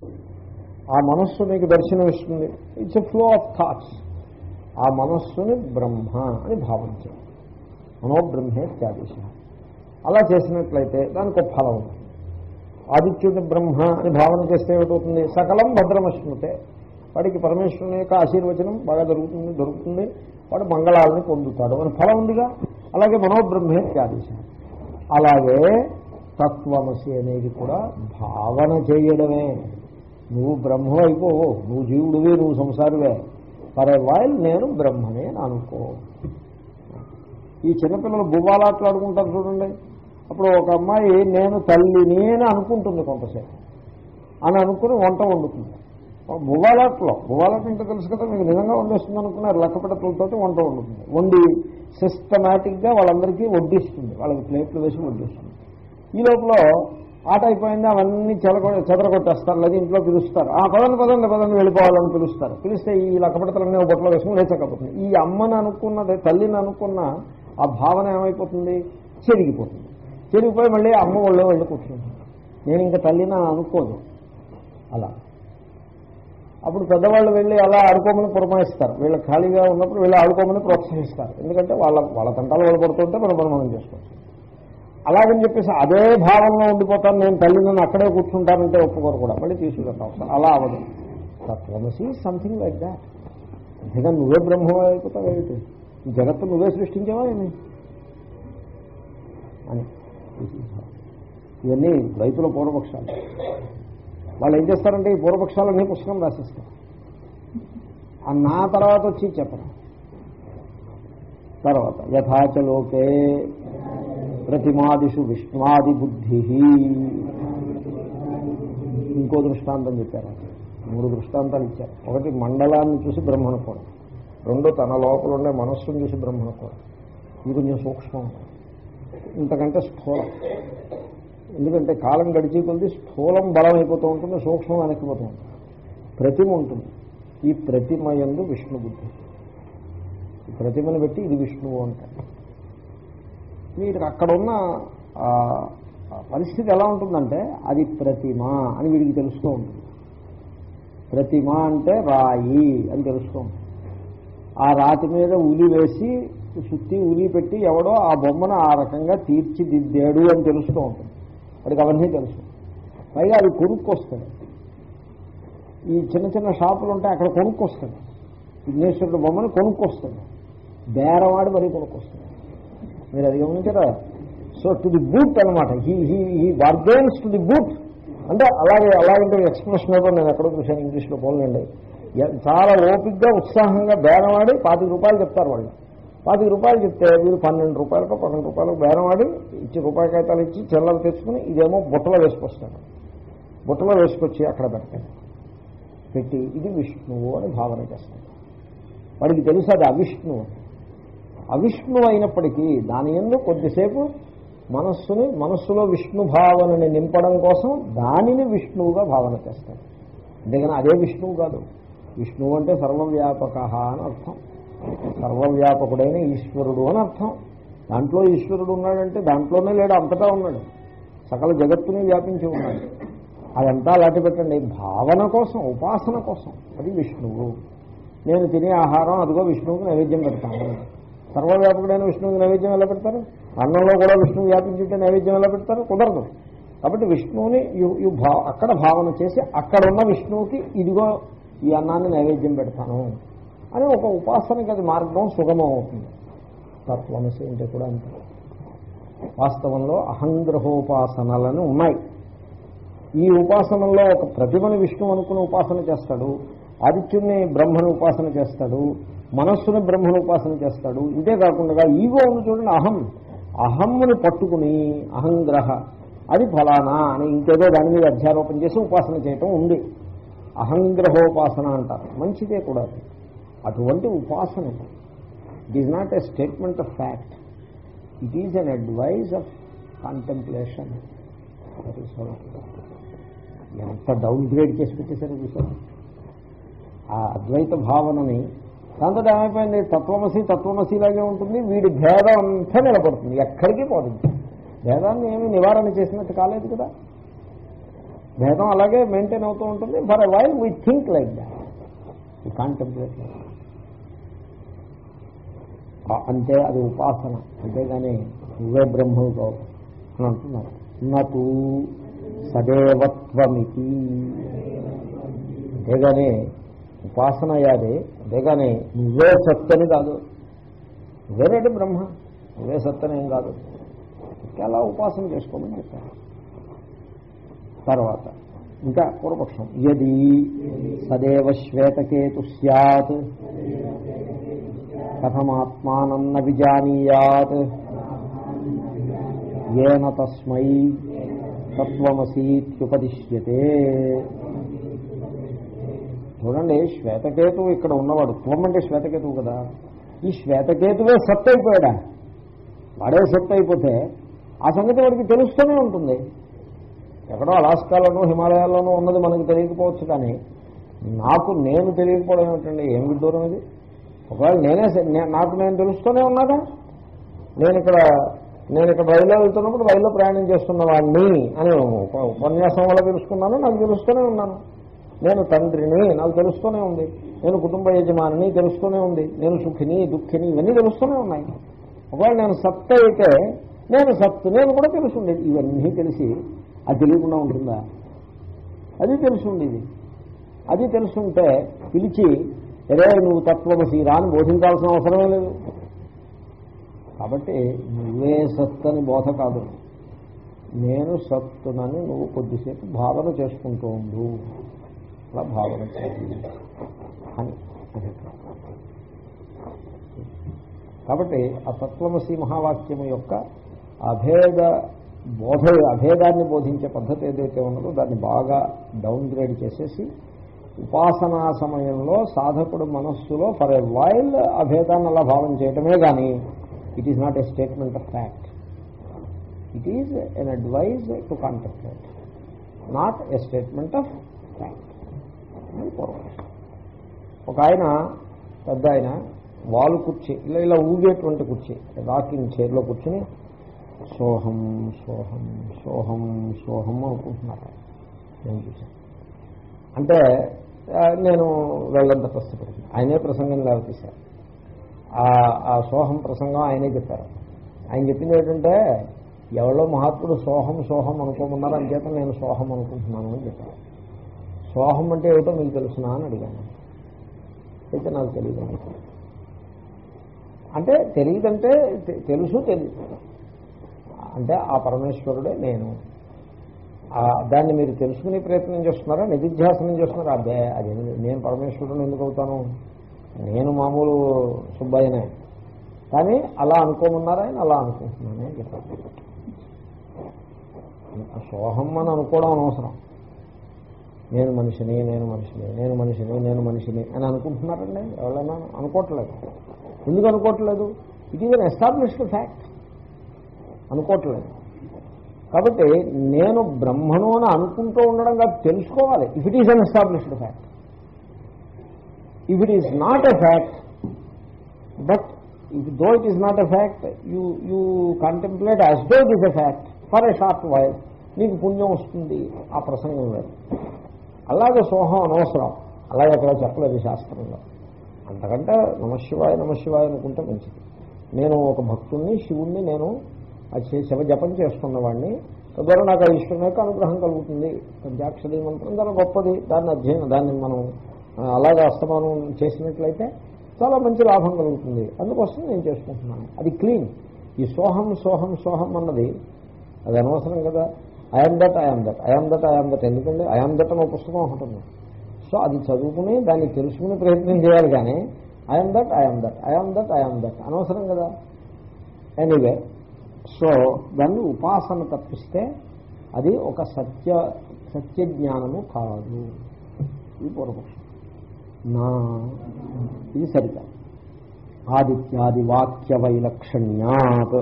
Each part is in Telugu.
ఆ మనస్సు మీకు దర్శనం ఇస్తుంది it's a flow of thoughts ఆ మనస్సుని బ్రహ్మ అని భావించాలి మనోబ్రహ్మే త్యాదేశ అలా చేసినట్లయితే దానికి ఒక ఫలం ఉంది ఆదిత్యుని బ్రహ్మ అని భావన చేస్తే ఏమిటవుతుంది సకలం భద్రమశ్నుతే వాడికి పరమేశ్వరుని యొక్క ఆశీర్వచనం బాగా దొరుకుతుంది దొరుకుతుంది వాడు మంగళాలని పొందుతాడు అని ఫలం ఉందిగా అలాగే మనోబ్రహ్మే త్యాదేశ అలాగే తత్వమసి అనేది కూడా భావన చేయడమే నువ్వు బ్రహ్మ అయిపోవు నువ్వు జీవుడివి నువ్వు సంసారివే ఫర్ ఏ వైల్ నేను బ్రహ్మనే అని అనుకో ఈ చిన్నపిల్లలు బువ్వాలాట్లు ఆడుకుంటారు చూడండి అప్పుడు ఒక అమ్మాయి నేను తల్లిని అని అనుకుంటుంది కొంతసేపు అని అనుకుని వంట వండుతుంది బువ్వాలాట్లో బువ్వాలాట అంటే తెలుసు కదా మీకు నిజంగా వండేస్తుంది అనుకున్నారు లెక్కపెట్టలతో వంట వండుతుంది వండి సిస్టమేటిక్గా వాళ్ళందరికీ వడ్డిస్తుంది వాళ్ళకి ప్లేట్లు వేసి వడ్డిస్తుంది ఈ లోపల ఆట అయిపోయింది అవన్నీ చెలగొ చెదరగొట్టేస్తారు లేదా ఇంట్లో పిలుస్తారు ఆ పదండి పదండి పదండి వెళ్ళిపోవాలని పిలుస్తారు పిలిస్తే ఈ లక్కపడతలన్నీ ఒక బొట్టలో వేసుకుని లేచకపోతుంది ఈ అమ్మని అనుకున్నది తల్లిని అనుకున్న ఆ భావన ఏమైపోతుంది చెరిగిపోతుంది చెరిగిపోయి మళ్ళీ అమ్మ ఒళ్ళో వెళ్ళి కూర్చుంటుంది నేను ఇంకా తల్లిని అనుకోదు అలా అప్పుడు పెద్దవాళ్ళు వెళ్ళి అలా ఆడుకోమని పురమాయిస్తారు వీళ్ళు ఖాళీగా ఉన్నప్పుడు వీళ్ళు ఆడుకోమని ప్రోత్సహిస్తారు ఎందుకంటే వాళ్ళ వాళ్ళ తంటాలు వాళ్ళు పడుతుంటే మనం పని మనం చేసుకోవచ్చు అలాగని చెప్పేసి అదే భావంలో ఉండిపోతాను నేను తల్లిని అక్కడే కూర్చుంటానంటే ఒప్పుకోరు కూడా మళ్ళీ తీసుకుంటాం అవసరం అలా అవ్వదు తత్వమసి సంథింగ్ లైక్ దాట్ అంతేగాని నువ్వే బ్రహ్మ అయిపోతావు ఏమిటి ఈ జగత్తు నువ్వే సృష్టించావా ఏమి అని ఇవన్నీ రైతుల పూర్వపక్షాలు వాళ్ళు ఏం చేస్తారంటే ఈ పూర్వపక్షాలన్నీ పుస్తకం రాసిస్తారు ఆ నా తర్వాత వచ్చి చెప్పడం తర్వాత యథాచలోకే ప్రతిమాదిషు విష్ణువాది బుద్ధి ఇంకో దృష్టాంతం చెప్పారు మూడు దృష్టాంతాలు ఇచ్చారు ఒకటి మండలాన్ని చూసి బ్రహ్మనుకోవడం రెండో తన లోపల ఉండే మనస్సును చూసి బ్రహ్మనుకోవడం ఇది కొంచెం సూక్ష్మం ఇంతకంటే స్థూలం ఎందుకంటే కాలం గడిచే కొద్ది స్థూలం బలం అయిపోతూ ఉంటుంది సూక్ష్మం వెనక్కిపోతూ ఉంటుంది ప్రతిమ ఉంటుంది ఈ ప్రతిమ ఎందు విష్ణు బుద్ధి ఈ ప్రతిమను పెట్టి ఇది విష్ణువు అంటారు మీరు అక్కడ ఉన్న ఆ, ఆ పరిస్థితి ఎలా ఉంటుందంటే అది ప్రతిమ అని వీడికి తెలుస్తూ ఉంటుంది ప్రతిమ అంటే రాయి అని తెలుస్తూ ఉంటుంది ఆ రాతి మీద ఉలి వేసి సుత్తి ఉలి పెట్టి ఎవడో ఆ బొమ్మను ఆ రకంగా తీర్చిదిద్దాడు అని తెలుస్తూ ఉంటుంది వాడికి అవన్నీ తెలుసు పైగా అది కొనుక్కొస్తాడు ఈ చిన్న చిన్న షాపులు ఉంటాయి అక్కడ కొనుక్కొస్తాడు విఘ్నేశ్వరుడు బొమ్మను కొనుక్కొస్తాడు బేరవాడు మరీ కొనుక్కొస్తాడు మీరు అది గమనించారా సో టు ది బూట్ అనమాట he he he bargains to the boot అంటే అలాగే అలాగే ఎక్స్ప్రెషన్ ఏదో నేను ఎక్కడో చూశాను ఇంగ్లీష్లో పోలండి చాలా ఓపిక్గా ఉత్సాహంగా బేరవాడి పాతిక రూపాయలు చెప్తారు వాళ్ళు పాతిక రూపాయలు చెప్తే వీళ్ళు పన్నెండు రూపాయలకు పన్నెండు రూపాయలకు బేరవాడి ఇచ్చి రూపాయి కాగితాలు ఇచ్చి చెల్లలు తెచ్చుకుని ఇదేమో బుట్టలో వేసుకొస్తాడు బుట్టలో వేసుకొచ్చి అక్కడ పెడతాడు పెట్టి ఇది విష్ణువు అని భావన చేస్తాడు వాడికి తెలుసు అది అవిష్ణువు అవిష్ణువు అయినప్పటికీ దాని ఎందు కొద్దిసేపు మనస్సుని మనస్సులో విష్ణు భావనని నింపడం కోసం దానిని విష్ణువుగా భావన చేస్తాడు అంతేగాని అదే విష్ణువు కాదు విష్ణువు అంటే సర్వవ్యాపక అని అర్థం సర్వవ్యాపకుడైన ఈశ్వరుడు అని అర్థం దాంట్లో ఈశ్వరుడు ఉన్నాడంటే దాంట్లోనే లేడు అంతటా ఉన్నాడు సకల జగత్తుని వ్యాపించి ఉన్నాడు అదంతా అలాంటి పెట్టండి భావన కోసం ఉపాసన కోసం అది విష్ణువు నేను తినే ఆహారం అదిగో విష్ణువుకి నైవేద్యం పెడతాను సర్వవ్యాపకుడైన విష్ణువుకి నైవేద్యం ఎలా పెడతారు అన్నంలో కూడా విష్ణువు వ్యాపించుంటే నైవేద్యం ఎలా పెడతారు కుదరదు కాబట్టి విష్ణువుని యు- యు భా అక్కడ భావన చేసి అక్కడ ఉన్న విష్ణువుకి ఇదిగో ఈ అన్నాన్ని నైవేద్యం పెడతాను అని ఒక ఉపాసనకి అది మార్గం సుగమం అవుతుంది తత్వమసి అంటే కూడా అంతే వాస్తవంలో అహంగ్రహోపాసనలను ఉన్నాయి ఈ ఉపాసనలో ఒక ప్రతిభను విష్ణు అనుకుని ఉపాసన చేస్తాడు ఆదిత్యుని బ్రహ్మను ఉపాసన చేస్తాడు మనస్సుని బ్రహ్మను ఉపాసన చేస్తాడు ఇంతే కాకుండా ఈగో ఉంది చూడండి అహం అహమ్ముని పట్టుకుని అహంగ్రహ అది ఫలానా అని ఇంకేదో దాని మీద అధ్యారోపణ చేసి ఉపాసన చేయటం ఉంది అహంగ్రహోపాసన అంటారు మంచిదే కూడా అది. అటువంటి ఉపాసన it is not a statement of fact it is an advice of contemplation ఎంత డౌన్ గ్రేడ్ చేసి పెట్టేశారో చూసారు ఆ అద్వైత భావనని దాంతో ఏమైపోయింది తత్వమసి తత్వమసిలాగే ఉంటుంది వీడి భేదం అంతా నిలబడుతుంది ఎక్కడికి పోదు భేదాన్ని ఏమీ నివారణ చేసినట్టు కాలేదు కదా భేదం అలాగే మెయింటైన్ అవుతూ ఉంటుంది for a while we think like that ఈ కాంటెంప్లేట్ అంటే అది ఉపాసన అంతేగాని నువ్వే బ్రహ్మవు కావు అని అంటున్నారు నటు సదేవత్వమితి అంతేగాని ఉపాసన అయ్యాది అంతేగాని నువ్వే సత్తని కాదు నువ్వేనండి బ్రహ్మ నువ్వే సత్తనేం కాదు అలా ఉపాసన చేసుకోమని చెప్పారు తర్వాత ఇంకా పూర్వపక్షం యది సదేవ శ్వేతకేతు సత్ కథమాత్మానన్న విజానీయాత్ ఏన తస్మై తత్వమసీత్యుపదిశ్యతే చూడండి శ్వేతకేతువు ఇక్కడ ఉన్నవాడు త్వం అంటే శ్వేతకేతువు కదా ఈ శ్వేతకేతువే సత్ అయిపోయాడా వాడే సత్ అయిపోతే ఆ సంగతి వాడికి తెలుస్తూనే ఉంటుంది ఎక్కడో అలాస్కాలోనూ హిమాలయాల్లోనూ ఉన్నది మనకు తెలియకపోవచ్చు కానీ నాకు నేను తెలియకపోవడం ఏమిటండి ఏం విడ్డూరం ఇది ఒకవేళ నేనే స- నే- నాకు నేను తెలుస్తూనే ఉన్నాగా నేను ఇక్కడ నేను ఇక్కడ రైల్లో వెళ్తున్నప్పుడు రైల్లో ప్రయాణం చేస్తున్న వాడిని అని ఉప- ఉపన్యాసం వల్ల తెలుసుకున్నాను నాకు తెలుస్తూనే ఉన్నాను నేను తండ్రిని నాకు తెలుస్తూనే ఉంది నేను కుటుంబ యజమానిని తెలుస్తూనే ఉంది నేను సుఖిని దుఃఖిని ఇవన్నీ తెలుస్తూనే ఉన్నాయి ఒకవేళ నేను సత్ అయితే నేను సత్తు నేను కూడా తెలుసుండేది ఇవన్నీ తెలిసి అది తెలియకుండా ఉంటుందా అది తెలుసుండేది అది తెలుసుంటే పిలిచి ఎరే నువ్వు తత్వమసి రాని బోధించాల్సిన అవసరమే లేదు కాబట్టి నువ్వే సత్తని బోధ కాదు నేను సత్తునని నువ్వు కొద్దిసేపు భావన చేసుకుంటూ ఉండు అలా భావన చేయాలి అని అభిప్రాయం కాబట్టి ఆ తత్వమసి మహావాక్యము యొక్క అభేద బోధ అభేదాన్ని బోధించే పద్ధతి ఏదైతే ఉన్నదో దాన్ని బాగా డౌన్ గ్రేడ్ చేసేసి ఉపాసనా సమయంలో సాధకుడు మనస్సులో ఫర్ ఎ వైల్ అభేదాన్ని అలా భావం చేయటమే కానీ it is not a statement of fact it is an advice to contemplate not a statement of fact అని పూర్వం ఒక ఆయన పెద్ద ఆయన వాలు కుర్చీ ఇలా ఇలా ఊగేటువంటి కుర్చీ రాకింగ్ చైర్లో కూర్చుని సోహం సోహం సోహం సోహం అనుకుంటున్నారు నేను చూశాను అంటే ఆ, నేను వెళ్ళంత ప్రస్తుతం ఆయనే ప్రసంగం లేవతీశారు ఆ ఆ సోహం ప్రసంగం ఆయనే చెప్పారు ఆయన చెప్పింది ఏంటంటే ఎవరో మహాత్ముడు సోహం సోహం అనుకోమన్నారు అంచేత నేను సోహం అనుకుంటున్నాను అని చెప్పారు సోహం అంటే ఏమిటో మీకు తెలుసునా అని అడిగాను అయితే నాకు తెలియదు అన్నారు. అంటే తెలియదంటే తె- తెలుసు తెలియదు అంటే ఆ పరమేశ్వరుడే నేను ఆ దాన్ని మీరు తెలుసుకునే ప్రయత్నం చేస్తున్నారా నిధిధ్యాసనం చేస్తున్నారా అబ్బే అది నేను పరమేశ్వరుని ఎందుకు అవుతాను నేను మామూలు సుబ్బయ్యనే కానీ అలా అనుకోమన్నారా ఆయన అలా అనుకుంటున్నాను అని చెప్పారు ఆ సోహం అని అనుకోవడం అనవసరం నేను మనిషిని నేను మనిషిని నేను మనిషిని నేను మనిషిని అని అనుకుంటున్నారండి ఎవరైనా అనుకోవట్లేదు ఎందుకు అనుకోవట్లేదు it is an established fact అనుకోవట్లేదు కాబట్టి నేను బ్రహ్మను అని అనుకుంటూ ఉండడం కాదు తెలుసుకోవాలి if it is an established fact if it is not a fact but if though it is not a fact you you contemplate as though it is a fact for a short while నీకు పుణ్యం వస్తుంది ఆ ప్రసంగం లేదు అలాగే సోహం అనవసరం అలాగే అక్కడ చెప్పలేదు శాస్త్రంలో అంతకంటే నమశివాయ నమశివాయ అనుకుంటే మంచిది నేను ఒక భక్తుణ్ణి శివుణ్ణి నేను అది చే- శివ జపం చేసుకున్నవాడిని తద్వారా నాకు ఆ ఈశ్వరుని యొక్క అనుగ్రహం కలుగుతుంది పంచాక్షరి మంత్రం చాలా గొప్పది దాన్ని అధ్యయనం దాన్ని మనం ఆ, అలాగే అస్తమానం చేసినట్లయితే చాలా మంచి లాభం కలుగుతుంది అందుకోసం నేను చేసుకుంటున్నాను అది క్లీన్ ఈ సోహం సోహం సోహం అన్నది అది అనవసరం కదా I'm that I'm that I'm that I'm that ఎందుకంటే ఐఎమ్ దట్ అనే పుస్తకం ఒకటి ఉంది సో అది చదువుకుని దాన్ని తెలుసుకునే ప్రయత్నం చేయాలి కానీ I'm that I'm that I'm that I'm that అనవసరం కదా ఎనీవే సో దాన్ని ఉపాసన తప్పిస్తే అది ఒక సత్య సత్య జ్ఞానము కాదు ఇది పూర్వపక్షం నా ఇది సరికాదు ఆదిత్యాది వాక్య వైలక్షణ్యాత్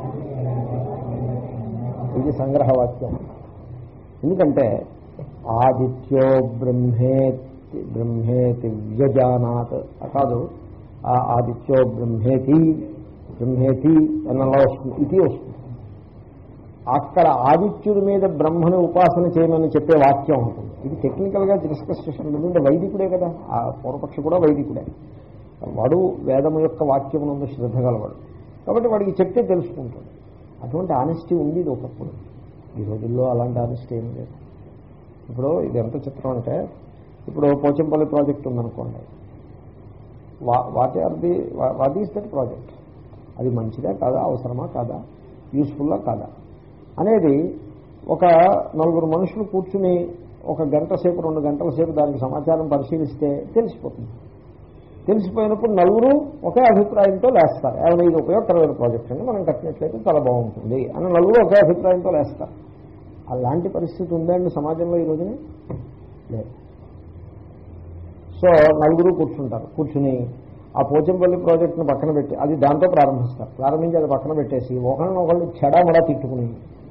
ఇది సంగ్రహవాక్యం ఎందుకంటే ఆదిత్యో బ్రహ్మేతి బ్రహ్మేతి వ్యజానాత్ కాదు ఆ ఆదిత్యో బ్రహ్మేతి బ్రహ్మేతి అన్నలా వస్తుంది ఇది వస్తుంది అక్కడ ఆదిత్యుడి మీద బ్రహ్మను ఉపాసన చేయమని చెప్పే వాక్యం ఉంటుంది ఇది టెక్నికల్గా డిస్కస్ చేసినటువంటి వైదికుడే కదా ఆ పూర్వపక్షి కూడా వైదికుడే వాడు వేదము యొక్క వాక్యం నందు శ్రద్ధ గలవాడు కాబట్టి వాడికి చెప్తే తెలుసుకుంటాడు అటువంటి ఆనెస్టీ ఉంది ఇది ఒకప్పుడు ఈ రోజుల్లో అలాంటి ఆనెస్టీ ఏం లేదు ఇప్పుడు ఇది ఎంత చిత్రం అంటే ఇప్పుడు పోచంపల్లి ప్రాజెక్ట్ ఉందనుకోండి వా what are the what is that project అది మంచిదా కాదా అవసరమా కాదా యూస్ఫుల్లా కాదా అనేది ఒక నలుగురు మనుషులు కూర్చుని ఒక గంట సేపు రెండు గంటల సేపు దానికి సమాచారం పరిశీలిస్తే తెలిసిపోతుంది తెలిసిపోయినప్పుడు నలుగురు ఒకే అభిప్రాయంతో లేస్తారు ఏమైనా ఇది ఉపయోగకరమైన ప్రాజెక్ట్ అండి మనం కట్టినట్లయితే చాలా బాగుంటుంది అని నలుగురు ఒకే అభిప్రాయంతో లేస్తారు అలాంటి పరిస్థితి ఉందండి సమాజంలో ఈ రోజున లేదు సో నలుగురు కూర్చుంటారు కూర్చుని ఆ పోచంపల్లి ప్రాజెక్టును పక్కన పెట్టి అది దాంతో ప్రారంభిస్తారు ప్రారంభించి అది పక్కన పెట్టేసి ఒకరిని ఒకళ్ళు చెడామడా తిట్టుకుని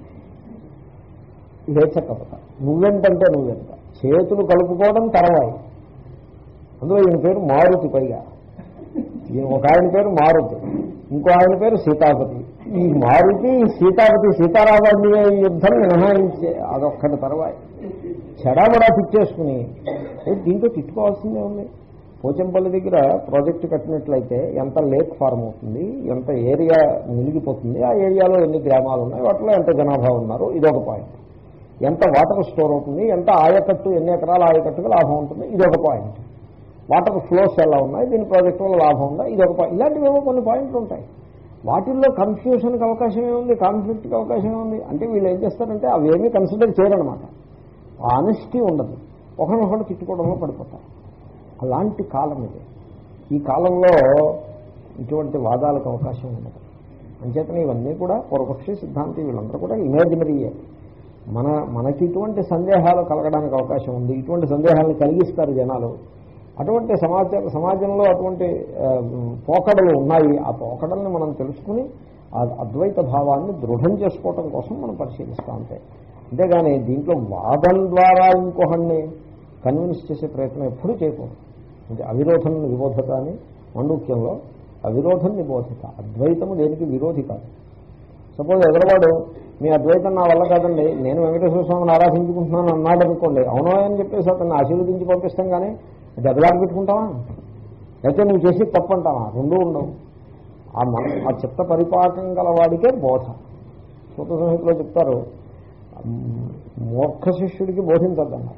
లేచకపోత నువ్వెంతంటే నువ్వెంత చేతులు కలుపుకోవడం తర్వాయి అందులో ఈయన పేరు మారుతి పైగా ఈయన ఒక ఆయన పేరు మారుతి ఇంకో ఆయన పేరు సీతాపతి ఈ మారుతి సీతాపతి సీతారామాన్య యుద్ధం మినహాయించే అదొక్కటి తర్వాయి చెడాబడా తిట్టేసుకుని ఏ, దీంతో తిట్టుకోవాల్సిందే ఉంది పోచంపల్లి దగ్గర ప్రాజెక్టు కట్టినట్లయితే ఎంత లేక్ ఫార్మ్ అవుతుంది ఎంత ఏరియా నిలిగిపోతుంది ఆ ఏరియాలో ఎన్ని గ్రామాలు ఉన్నాయి వాటిలో ఎంత జనాభా ఉన్నారు ఇదొక పాయింట్ ఎంత వాటర్ స్టోర్ అవుతుంది ఎంత ఆయకట్టు ఎన్ని ఎకరాల ఆయకట్టుకు లాభం ఉంటుంది ఇదొక పాయింట్ వాటర్ ఫ్లోస్ ఎలా ఉన్నాయి దీని ప్రాజెక్ట్ వల్ల లాభం ఉందా ఇదొక పాయింట్ ఇలాంటివేవో కొన్ని పాయింట్లు ఉంటాయి వాటిల్లో కన్ఫ్యూషన్కి అవకాశం ఏముంది కాన్ఫ్లిక్ట్కి అవకాశం ఏముంది అంటే వీళ్ళు ఏం చేస్తారంటే అవి ఏమీ కన్సిడర్ చేయరనమాట ఆనెస్టీ ఉండదు ఒకరినొకరు తిట్టుకోవడంలో పడిపోతారు అలాంటి కాలం ఇది ఈ కాలంలో ఇటువంటి వాదాలకు అవకాశం ఉండదు అంచేతనే ఇవన్నీ కూడా పూర్వపక్షి సిద్ధాంతి వీళ్ళందరూ కూడా ఇమాజినరీయే మన మనకి ఇటువంటి సందేహాలు కలగడానికి అవకాశం ఉంది ఇటువంటి సందేహాలను కలిగిస్తారు జనాలు అటువంటి సమాజ సమాజంలో అటువంటి ఆ, పోకడలు ఉన్నాయి ఆ పోకడల్ని మనం తెలుసుకుని ఆ అద్వైత భావాన్ని దృఢం చేసుకోవటం కోసం మనం పరిశీలిస్తాం అంతే అంతేగాని దీంట్లో వాదం ద్వారా ఇంకొకడిని కన్విన్స్ చేసే ప్రయత్నం ఎప్పుడూ చేయకూడదు అంటే అవిరోధం నిబోధత అని మండూక్యంలో అవిరోధం నిబోధత అద్వైతము దేనికి విరోధి కాదు సపోజ్ ఎదురవాడు మీ అద్వైతం నా వల్ల కాదండి నేను వెంకటేశ్వర స్వామిని ఆరాధించుకుంటున్నాను అన్నాడు అనుకోండి అవునో అని చెప్పేసి అతన్ని ఆశీర్వదించి పంపిస్తాం కానీ దెబ్బలాట పెట్టుకుంటావా అయితే నువ్వు చేసి తప్పు అంటావా రెండూ ఉండవు ఆ మన ఆ చిత్త పరిపాకం గల వాడికే బోధ సూత సంహితలో చెప్తారు మ్, మూర్ఖ శిష్యుడికి బోధించద్దన్నారు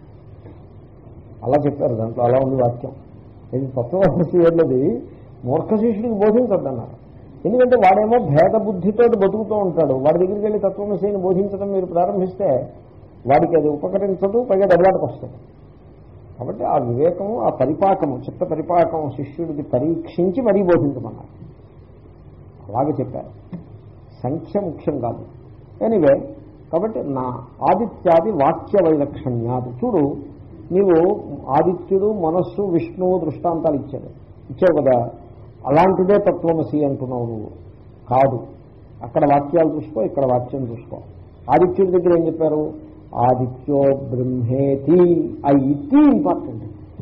అలా చెప్పారు దాంట్లో అలా ఉంది వాక్యం ఇది తత్వమసి వెళ్ళది మూర్ఖ శిష్యుడికి బోధించద్దన్నారు ఎందుకంటే వాడేమో భేద బుద్ధితో బతుకుతూ ఉంటాడు వాడి దగ్గరికి వెళ్ళి తత్వమసిని బోధించడం మీరు ప్రారంభిస్తే వాడికి అది ఉపకరించదు పైగా దెబ్బలాటకు వస్తుంది కాబట్టి ఆ వివేకము ఆ పరిపాకము చిత్త పరిపాకం శిష్యుడికి పరీక్షించి మరీ బోధించమన్నారు అలాగే చెప్పారు సంఖ్య ముఖ్యం కాదు ఎనివే కాబట్టి నా ఆదిత్యాది వాక్య వైలక్షణ్యాది చూడు నీవు ఆదిత్యుడు మనస్సు విష్ణువు దృష్టాంతాలు ఇచ్చాడు ఇచ్చావు కదా అలాంటిదే తత్వమసి అంటున్నావు నువ్వు కాదు అక్కడ వాక్యాలు చూసుకో ఇక్కడ వాక్యం చూసుకో ఆదిత్యుడి దగ్గర ఏం చెప్పారు ఆదిత్యో బ్రహ్మేతి ఆ ఇతి ఇంపార్టెంట్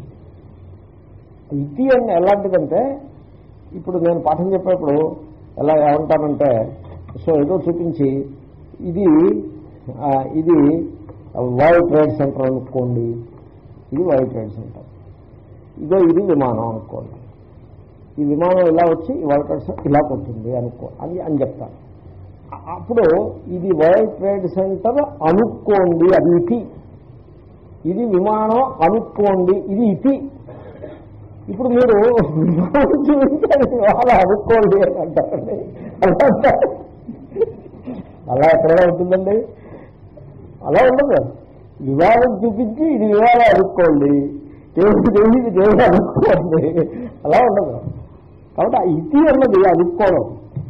ఇతి అని ఎలాంటిదంటే ఇప్పుడు నేను పాఠం చెప్పేప్పుడు ఎలా ఏమంటానంటే సో ఏదో చూపించి ఇది ఆ, ఇది వరల్డ్ ట్రేడ్ సెంటర్ అనుకోండి ఇది వరల్డ్ ట్రేడ్ సెంటర్ ఇదో ఇది విమానం అనుకోండి ఈ విమానం ఇలా వచ్చి ఈ వరల్డ్ ట్రేడ్ సెంటర్ ఇలా కొట్టింది అనుకో అని అని చెప్తాను అ- అప్పుడు ఇది వరల్డ్ ట్రేడ్ సెంటర్ అనుకోండి అది ఇతి ఇది విమానం అనుకోండి ఇది ఇతి ఇప్పుడు మీరు విమానం చూస్తే అది విమానం అనుకోండి అని అంటారండి అలా అంటారు. అలా ఎక్కడైనా ఉంటుందండి అలా ఉండదు వివాదం చూపించి ఇది వివాదం అనుకోండి దేవుడు దేవుడు ఇది దేవుడు అనుకోండి అలా ఉండదు కాబట్టి ఆ ఇతి అన్నది అనుకోవడం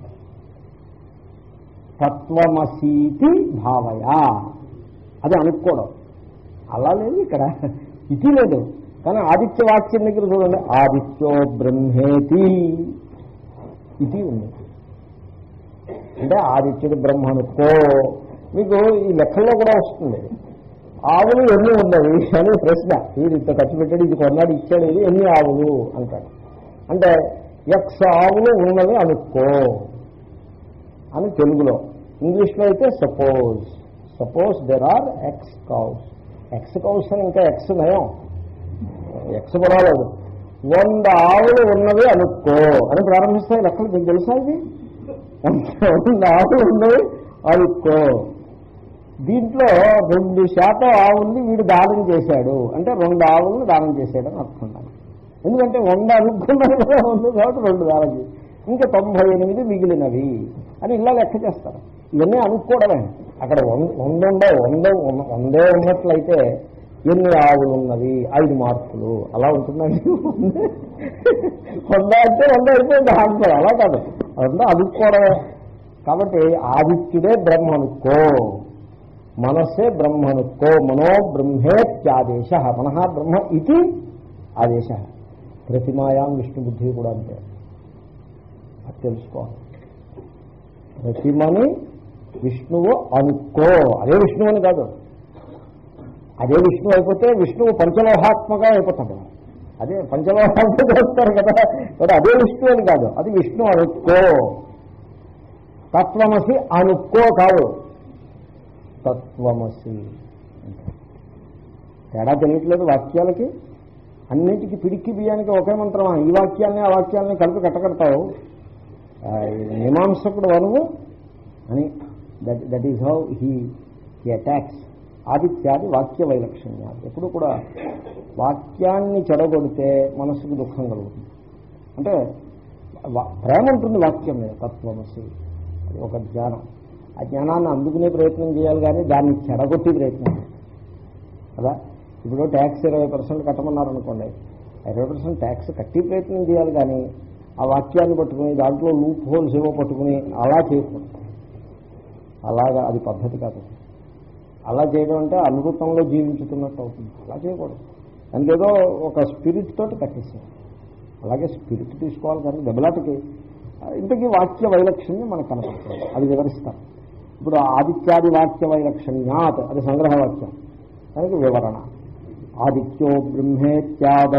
తత్వమసీతి భావయ అది అనుకోవడం అలా లేదు ఇక్కడ ఇతి లేదు కానీ ఆదిత్య వాక్యం దగ్గర చూడండి ఆదిత్యో బ్రహ్మేతి ఇది ఉంది అంటే ఆదిత్యుడు బ్రహ్మ అనుకో మీకు ఈ లెక్కల్లో కూడా వస్తుంది ఆవులు ఎన్ని ఉన్నవి అని ప్రశ్న వీడు ఇంత ఖర్చు పెట్టాడు ఇది కొన్నాడు ఇచ్చాడు ఇది ఎన్ని ఆవులు అంటాడు అంటే ఎక్స్ ఆవులు ఉన్నవి అనుకో అని తెలుగులో ఇంగ్లీష్లో అయితే suppose suppose there are X cows X cows అని ఇంకా ఎక్స్ నయం ఎక్స్ పర్వాలేదు వంద ఆవులు ఉన్నవి అనుకో అని ప్రారంభిస్తాయి లెక్కలు మీకు తెలుసా ఇది వంద ఆవులు ఉన్నవి అనుకో దీంట్లో రెండు శాతం ఆవుల్ని వీడు దానం చేశాడు అంటే రెండు ఆవులను దానం చేశాడు అని అర్థం దానికి. ఎందుకంటే వంద అనుకున్నాడు కదా వంద కాబట్టి రెండు దానం చేసి ఇంకా తొంభై ఎనిమిది మిగిలినవి అని ఇలా లెక్క చేస్తారు ఇవన్నీ అనుకోవడమే అక్కడ వంద వంద ఉండే వంద ఉన్న- వందే ఉన్నట్లయితే ఎన్ని ఆవులు ఉన్నవి ఐదు మార్కులు అలా ఉంటుందండి వందే. వంద అంటే వంద అయిపోయింది ఆన్సర్ అలా కాదు వంద అనుకోవడమే కాబట్టి ఆదిత్యుడే బ్రహ్మ అనుకో మనస్సే బ్రహ్మ అనుకో మనో బ్రహ్మేత్యాదేశ మనః బ్రహ్మ ఇది ఆదేశ ప్రతిమాయాం విష్ణు బుద్ధి కూడా అంతే అది తెలుసుకోవాలి ప్రతిమని విష్ణువు అనుకో అదే విష్ణువు అని కాదు అదే విష్ణువు అయిపోతే విష్ణువు పంచలోహాత్మగా అయిపోతాడు అదే పంచలోహాత్మక చేస్తారు కదా మరి అదే విష్ణువు అని కాదు అది విష్ణు అనుకో తత్వమసి అనుకో కాదు తత్వమసి తేడా తెలియట్లేదు వాక్యాలకి అన్నిటికీ పిడికి బియ్యానికి ఒకే మంత్రమా ఈ వాక్యాలని ఆ వాక్యాలని కలిపి కట్టకడతావు ఆ, ఈ మీమాంసకుడు వనువు అని that that is how he he attacks ఆదిత్యాది వాక్య వైలక్షణ్యాలు ఎప్పుడు కూడా వాక్యాన్ని చెడగొడితే మనస్సుకు దుఃఖం కలుగుతుంది అంటే వా- ప్రేమ ఉంటుంది వాక్యం మీద తత్వమసి అది ఒక జ్ఞానం ఆ జ్ఞానాన్ని అందుకునే ప్రయత్నం చేయాలి కానీ దాన్ని చెడగొట్టి ప్రయత్నం చేయాలి. కదా ఇప్పుడు ట్యాక్స్ ఇరవై పర్సెంట్ కట్టమన్నారు అనుకోండి ఇరవై పర్సెంట్ ట్యాక్స్ కట్టి ప్రయత్నం చేయాలి కానీ ఆ వాక్యాన్ని పట్టుకుని దాంట్లో లూప్ హోల్స్ ఏవో పట్టుకుని అలా చేయకూడదు అలాగా అది పద్ధతి కాదు అలా చేయడం అంటే అనుభూతంలో జీవించుతున్నట్టు అవుతుంది అలా చేయకూడదు దానికి ఏదో ఒక స్పిరిట్ తోటి కట్టేసాం అలాగే స్పిరిట్ తీసుకోవాలి కానీ దెబ్బలాటకి ఇంతకీ వాక్య వైలక్షణ్యం మనకు కనపడుతుంది అది వివరిస్తాం ఇప్పుడు ఆదిత్యాది వాక్య వైలక్షణ్యాత్ అది సంగ్రహ వాక్యం దానికి వివరణ ఆదిత్యో బ్రహ్మేత్యాదౌ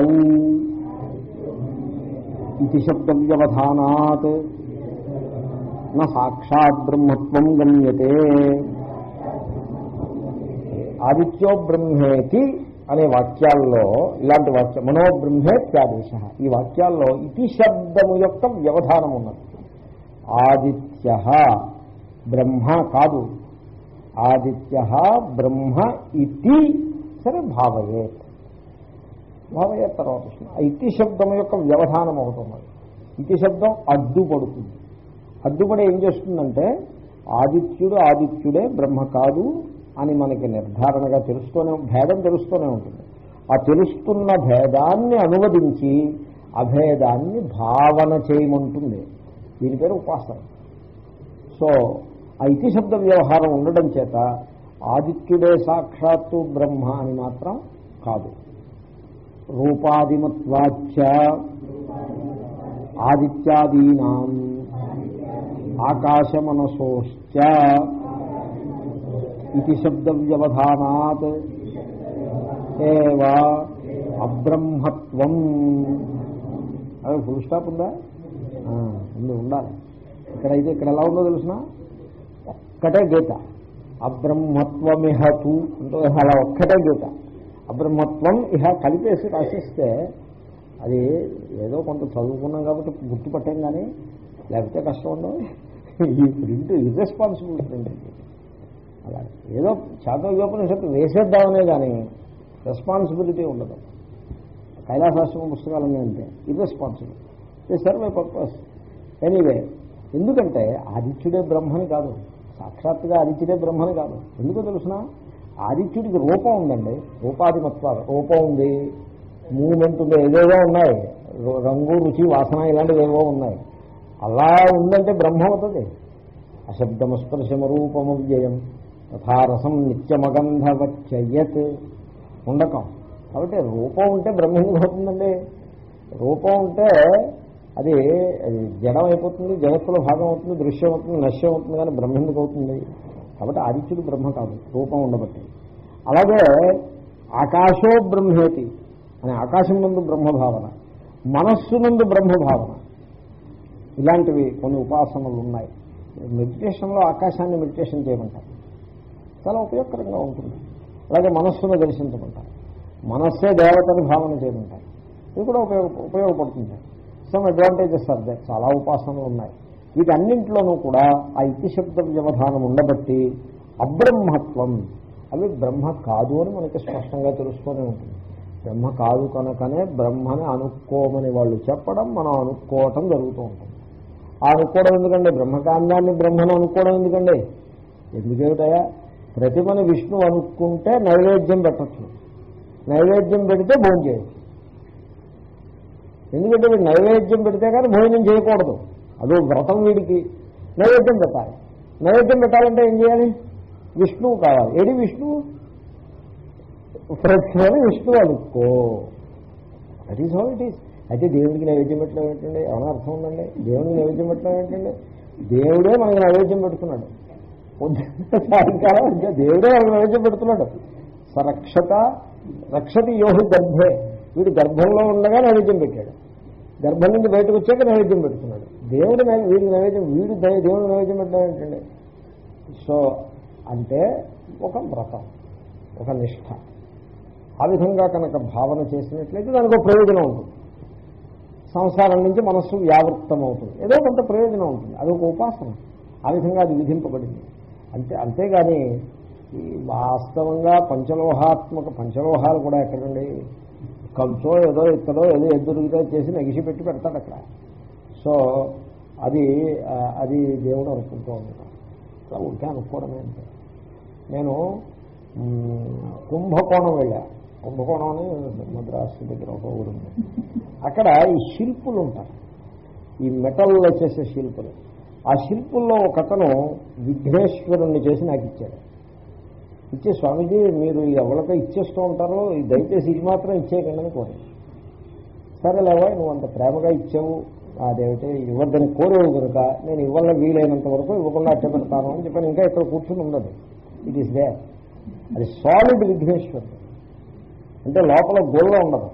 ఇది శబ్ద వ్యవధానాత్ నా సాక్షాత్ బ్రహ్మత్వం గమ్యతే ఆదిత్యో బ్రహ్మేతి అనే వాక్యాల్లో ఇలాంటి వాక్యం మనోబ్రహ్మేత్యాదేశ ఈ వాక్యాల్లో ఇతి శబ్దము యొక్క వ్యవధానం ఉన్నది ఆదిత్య బ్రహ్మ కాదు ఆదిత్య బ్రహ్మ ఇతి సరే భావయేత్ భావయేత్ తర్వాత వస్తుంది. ఆ ఇతి శబ్దం యొక్క వ్యవధానం అవుతున్నది ఇతి శబ్దం అడ్డుపడుతుంది అడ్డుపడి ఏం చేస్తుందంటే ఆదిత్యుడు ఆదిత్యుడే బ్రహ్మ కాదు అని మనకి నిర్ధారణగా తెలుస్తూనే భేదం తెలుస్తూనే ఉంటుంది ఆ తెలుస్తున్న భేదాన్ని అనువదించి అభేదాన్ని భావన చేయమంటుంది దీని పేరు ఉపాసన సో ఆ ఇతి శబ్ద వ్యవహారం ఉండడం చేత ఆదిత్యుడే సాక్షాత్తు బ్రహ్మ అని మాత్రం కాదు రూపాదిమత్వాచ ఆదిత్యాదీనాం ఆకాశమనసోశ్చ ఇది శబ్ద వ్యవధానాత్ ఏవ అబ్రహ్మత్వం అదే ఫుల్ స్టాప్ ఉందా ఆ, ఉంది ఉండాలి ఇక్కడైతే ఇక్కడ ఎలా ఉందో తెలిసిన ఒక్కటే గీత అబ్రహ్మత్వమిహతు అంటే అలా ఒక్కటే గీత అబ్రహ్మత్వం ఇహ కలిపేసి రాసిస్తే అది ఏదో కొంత చదువుకున్నాం కాబట్టి గుర్తుపట్టాం కానీ లేకపోతే కష్టం ఉండవు ఈ ప్రింట్ ఇర్రెస్పాన్సిబుల్ ప్రింట్ ఇది అలా ఏదో చాతోపనిషత్తు వేసేద్దామనే కానీ రెస్పాన్సిబిలిటీ ఉండదు కైలాసాశ్రమ పుస్తకాలన్నీ అంటే irresponsible they serve my purpose anyway ఎందుకంటే ఆదిత్యుడే బ్రహ్మని కాదు సాక్షాత్తుగా ఆదిత్యుడే బ్రహ్మని కాదు ఎందుకో తెలుసిన ఆదిత్యుడికి రూపం ఉందండి రూపాధిమత్వాలు రూపం ఉంది మూమెంట్ ఉంది ఏదేదో ఉన్నాయి రు- రంగు రుచి వాసన ఇలాంటివి ఏవో ఉన్నాయి అలా ఉందంటే బ్రహ్మ అవుతుంది అశబ్దమస్పర్శమ రూపము వ్యయం తథారసం నిత్యమగంధవచ్చయత్ ఉండకం కాబట్టి రూపం ఉంటే బ్రహ్మ ఎందుకు అవుతుందండి రూపం ఉంటే అది అది జడం అయిపోతుంది జగత్తులో భాగం అవుతుంది దృశ్యం అవుతుంది నశ్యం అవుతుంది కానీ బ్రహ్మ ఎందుకు అవుతుంది కాబట్టి ఆదిత్యుడు బ్రహ్మ కాదు రూపం ఉండబట్టి అలాగే ఆకాశో బ్రహ్మేతి అనే ఆకాశం నందు బ్రహ్మభావన మనస్సు నందు బ్రహ్మభావన ఇలాంటివి కొన్ని ఉపాసనలు ఉన్నాయి మెడిటేషన్లో ఆకాశాన్ని మెడిటేషన్ చేయమంటారు చాలా ఉపయోగకరంగా ఉంటుంది అలాగే మనస్సును దర్శించమంటారు మనస్సే దేవతని భావన చేయమంటారు ఇది కూడా ఉపయోగ ఉపయోగపడుతుంది సమ్ అడ్వాంటేజెస్ ఆర్ దే చాలా ఉపాసనలు ఉన్నాయి వీటన్నింటిలోనూ కూడా ఆ ఇతి శబ్ద వ్యవధానం ఉండబట్టి అబ్రహ్మత్వం అవి బ్రహ్మ కాదు అని మనకి స్పష్టంగా తెలుస్తూనే ఉంటుంది బ్రహ్మ కాదు కనుకనే బ్రహ్మని అనుకోమని వాళ్ళు చెప్పడం మనం అనుకోవటం జరుగుతూ ఉంటుంది ఆ అనుకోవడం ఎందుకండి బ్రహ్మకాండాన్ని బ్రహ్మను అనుకోవడం ఎందుకండి ఎందుకేమిటయా ప్రతిమని విష్ణువు అనుకుంటే నైవేద్యం పెట్టచ్చు నైవేద్యం పెడితే భోజనం చేయొచ్చు ఎందుకంటే వీడు నైవేద్యం పెడితే కానీ భోజనం చేయకూడదు అదో వ్రతం వీడికి నైవేద్యం పెట్టాలి నైవేద్యం పెట్టాలంటే ఏం చేయాలి విష్ణువు కావాలి ఏది విష్ణువు ప్రతిమని విష్ణువు అనుకో that is how it is అయితే దేవుడికి నైవేద్యం పెట్టడం ఏంటండి ఏమైనా అర్థం ఉందండి దేవుడికి నైవేద్యం పెట్టడం ఏంటండి దేవుడే మనకి నైవేద్యం పెడుతున్నాడు పొద్దున్న సాయంకాలం అంటే దేవుడే మనకి నైవేద్యం పెడుతున్నాడు సరక్షత రక్షతి యోహు గర్భే వీడు గర్భంలో ఉండగా నైవేద్యం పెట్టాడు గర్భం నుంచి బయటకు వచ్చాక నైవేద్యం పెడుతున్నాడు దేవుడు నై- వీడికి నైవేద్యం వీడు దై- దేవుడు నైవేద్యం పెట్టడం ఏంటండి సో అంటే ఒక వ్రతం ఒక నిష్ఠ ఆ విధంగా కనుక భావన చేసినట్లయితే దానికి ఒక ప్రయోజనం ఉంటుంది సంసారం నుంచి మనస్సు వ్యావృత్తం అవుతుంది ఏదో కొంత ప్రయోజనం ఉంటుంది అది ఒక ఉపాసన ఆ విధంగా అది విధింపబడింది అంతే అంతేగాని ఈ వాస్తవంగా పంచలోహాత్మక పంచలోహాలు కూడా ఎక్కడండి కంచో ఏదో ఇక్కడో ఏదో ఎదురుగా చేసి నెగిసి పెట్టి పెడతాడు అక్కడ సో అది ఆ, అది దేవుడు అనుకుంటూ ఉంటాం అట్లా ఉంటే అనుకోవడమే అంతే నేను మ్, కుంభకోణం వెళ్ళా కుంభకోణం అని మద్రాసు దగ్గర ఒక ఊరు ఉంది అక్కడ ఈ శిల్పులు ఉంటారు ఈ మెటల్లో చేసే శిల్పులు ఆ శిల్పుల్లో ఒక అతను విఘ్నేశ్వరుణ్ణి చేసి నాకు ఇచ్చాడు ఇచ్చే స్వామీజీ మీరు ఎవరికో ఇచ్చేస్తూ ఉంటారో ఈ దయచేసి ఇది మాత్రం ఇచ్చేయకండి అని కోరి సరే లేవా నువ్వు అంత ప్రేమగా ఇచ్చావు అదేమిటి ఇవ్వద్దని కోరేవు కనుక నేను ఇవ్వాల వీలైనంత వరకు ఇవ్వకుండా అట్ట పెడతాను అని చెప్పాను ఇంకా ఇక్కడ కూర్చుని ఉండదు ఇట్ ఈస్ దే అది సాలిడ్ విఘ్నేశ్వరుడు అంటే లోపల గోళ్ళ ఉండదు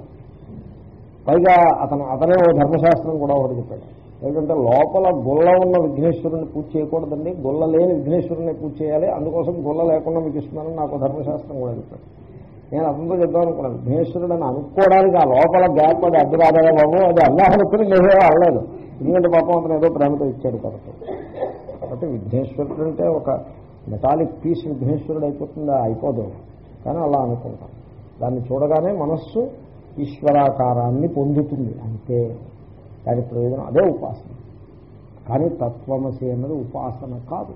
పైగా అతను అతనే ఓ ధర్మశాస్త్రం కూడా ఒకటి చెప్పాడు ఏంటంటే లోపల గొల్ల ఉన్న విఘ్నేశ్వరుని పూజ చేయకూడదండి గొల్ల లేని విఘ్నేశ్వరుని పూజ చేయాలి అందుకోసం గొల్ల లేకుండా మీకు ఇస్తున్నానని నాకు ధర్మశాస్త్రం కూడా చెప్పాడు నేను అతనితో చెప్దాం అనుకున్నాను విఘ్నేశ్వరుడు అని అనుకోవడానికి ఆ లోపల గ్యాప్ అది అడ్డు రాదా బాబు అది అల్లాహనుకుని లేదో అవ్వలేదు ఎందుకంటే పాపం అతను ఏదో ప్రేమతో ఇచ్చాడు కాబట్టి కాబట్టి విఘ్నేశ్వరుడు అంటే ఒక మెటాలిక్ పీస్ విఘ్నేశ్వరుడు అయిపోతుందా అయిపోదు కానీ అలా అనుకుంటాం దాన్ని చూడగానే మనస్సు ఈశ్వరాకారాన్ని పొందుతుంది అంతే దాని ప్రయోజనం అదే ఉపాసన కానీ తత్వమసి అన్నది ఉపాసన కాదు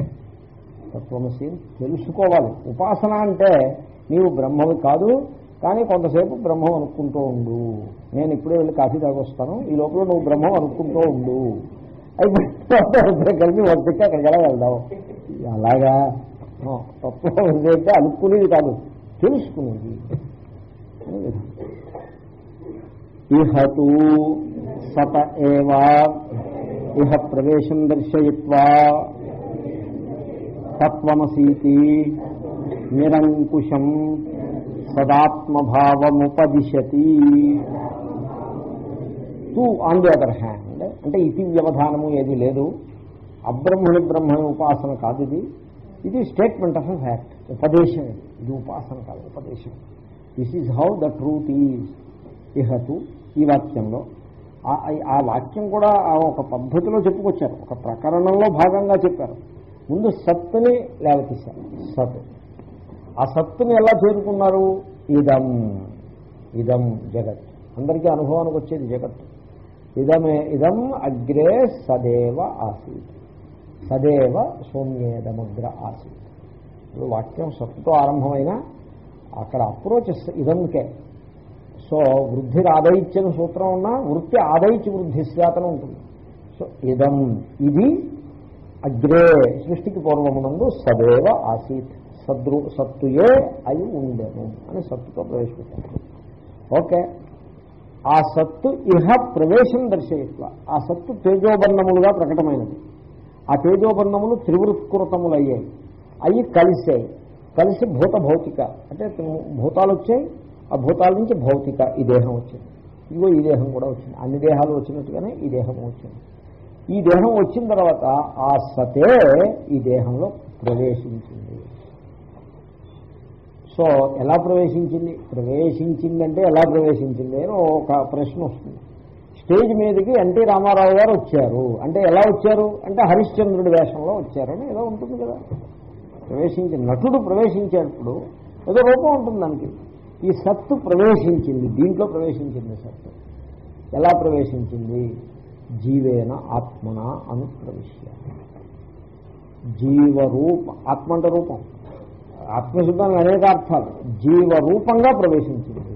తత్వమసి అని తెలుసుకోవాలి ఉపాసన అంటే నీవు బ్రహ్మవి కాదు కానీ కొంతసేపు బ్రహ్మం అనుకుంటూ ఉండు నేను ఇప్పుడే వెళ్ళి కాఫీ తాగొస్తాను ఈ లోపల నువ్వు బ్రహ్మం అనుకుంటూ ఉండు అయిపోయి కలిపి వద్దకి అక్కడికి ఎలా వెళ్దాం అలాగా ఆ, తత్వమసి అంటే అనుకునేది కాదు తెలుసుకునేది అని విధానం ఇహతు సత ఏవా ఇహ ప్రవేశం దర్శయిత్వా తత్వమసీతి నిరంకుశం సదాత్మభావముపదిశతి too on the other hand అంటే ఇతి వ్యవధానము ఏది లేదు అబ్రహ్మణి బ్రహ్మణి ఉపాసన కాదు ఇది ఇది స్టేట్మెంట్ ఆఫ్ ఎ ఫ్యాక్ట్ ఉపదేశం ఇది ఇది ఉపాసన కాదు ఉపదేశం this is how the truth is ఇహతు ఈ వాక్యంలో ఆ- ఆ వాక్యం కూడా ఆ ఒక పద్ధతిలో చెప్పుకొచ్చారు ఒక ప్రకరణంలో భాగంగా చెప్పారు ముందు సత్తుని లేవతీశారు సత్ ఆ సత్తుని ఎలా చేరుకున్నారు ఇదం ఇదం జగత్ అందరికీ అనుభవానికి వచ్చేది జగత్ ఇదమే ఇదం అగ్రే సదేవ ఆసీత్ సదేవ సౌమ్యేదమగ్ర ఆసీత్ ఇప్పుడు వాక్యం సత్తుతో ఆరంభమైన అక్కడ అప్రోచ్ ఇదంకే సో వృద్ధి ఆదయిత్యని సూత్రం ఉన్నా వృత్తి ఆదయిచి వృద్ధి శాతం ఉంటుంది సో ఇదం ఇది అగ్రే సృష్టికి పూర్వమునందు సదేవ ఆసీత్ సద్రు సత్తుయే అయి ఉండెను అని సత్తుతో ప్రవేశపెట్టారు ఓకే ఆ సత్తు ఇహ ప్రవేశం దర్శయిత్వ ఆ సత్తు తేజోబర్ణములుగా ప్రకటమైనది ఆ తేజోబర్ణములు త్రివృత్కృతములయ్యాయి అవి కలిసాయి కలిసి భూత భౌతిక అంటే భూతాలు వచ్చాయి ఆ భూతాల నుంచి భౌతిక ఈ దేహం వచ్చింది ఇగో ఈ దేహం కూడా వచ్చింది అన్ని దేహాలు వచ్చినట్టుగానే ఈ దేహం వచ్చింది ఈ దేహం వచ్చిన తర్వాత ఆ సతే ఈ దేహంలో ప్రవేశించింది సో ఎలా ప్రవేశించింది ప్రవేశించిందంటే ఎలా ప్రవేశించింది అని ఒక ప్రశ్న వస్తుంది స్టేజ్ మీదకి ఎన్టీ రామారావు గారు వచ్చారు అంటే ఎలా వచ్చారు అంటే హరిశ్చంద్రుడి వేషంలో వచ్చారని ఏదో ఉంటుంది కదా ప్రవేశించి నటుడు ప్రవేశించేటప్పుడు ఏదో రూపం ఉంటుంది దానికి ఈ సత్తు ప్రవేశించింది దీంట్లో ప్రవేశించింది సత్తు ఎలా ప్రవేశించింది జీవేన ఆత్మన అనుప్రవిశ్య జీవరూప ఆత్మ అంటే రూపం ఆత్మశుద్ధానికి అనేక అర్థాలు జీవరూపంగా ప్రవేశించింది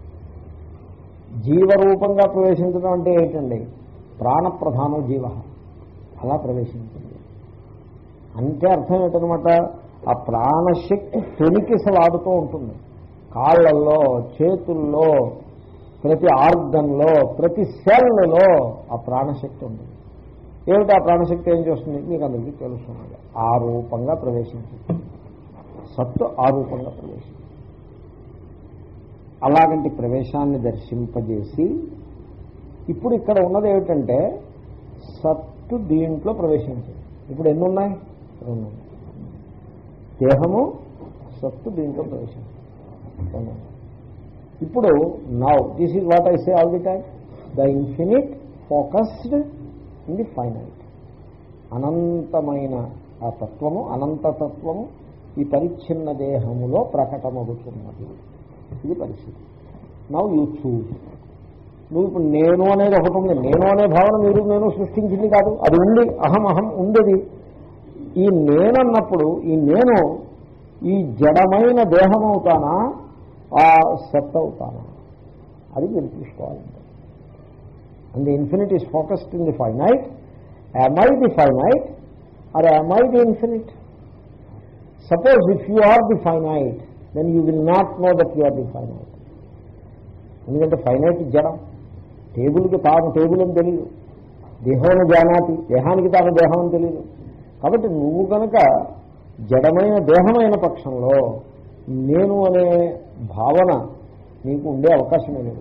జీవరూపంగా ప్రవేశించడం అంటే ఏంటండి ప్రాణప్రధానం జీవ అలా ప్రవేశించింది అంటే అర్థం ఏంటనమాట ఆ ప్రాణశక్తి తొలికిసలాడుతూ ఉంటుంది కాళ్ళల్లో చేతుల్లో ప్రతి ఆర్గన్లో ప్రతి సెల్లో ఆ ప్రాణశక్తి ఉంటుంది ఏమిటి ఆ ప్రాణశక్తి ఏం చేస్తుంది మీకు అందరికీ తెలుస్తున్నది ఆ రూపంగా ప్రవేశించింది సత్తు ఆ రూపంగా ప్రవేశించింది అలాగంటి ప్రవేశాన్ని దర్శింపజేసి ఇప్పుడు ఇక్కడ ఉన్నది ఏమిటంటే సత్తు దీంట్లో ప్రవేశించింది ఇప్పుడు ఎన్ని ఉన్నాయి రెండు ఉన్నాయి. దేహము సత్తు దీంట్లో ప్రవేశించింది రెండు ఉన్నాయి. ఇప్పుడు now this is what I say all the time the infinite focused in the finite అనంతమైన ఆ తత్వము అనంత తత్వము ఈ పరిచ్ఛిన్న దేహములో ప్రకటమవుతున్నది ఇది పరిస్థితి నవ్ యూ చూజ్ నువ్వు ఇప్పుడు నేను అనేది ఒకటి ఉంది నేను అనే భావన మీరు నేను సృష్టించింది కాదు అది ఉంది అహం అహం ఉండేది ఈ నేనన్నప్పుడు ఈ నేను ఈ జడమైన దేహం అవుతానా ఆ సత్ అవుతానా అది మీరు చూసుకోవాలంటే and the infinite is focused in the finite am I the finite or am I the infinite? Suppose if you are the finite, then you will not know that you are the finite. ఎందుకంటే ఫైనైట్ జడం టేబుల్కి తాను టేబుల్ అని తెలియదు దేహోను జానాతి దేహానికి తాను దేహం అని తెలియదు కాబట్టి నువ్వు కనుక జడమైన దేహమైన పక్షంలో నేను అనే భావన నీకు ఉండే అవకాశమే లేదు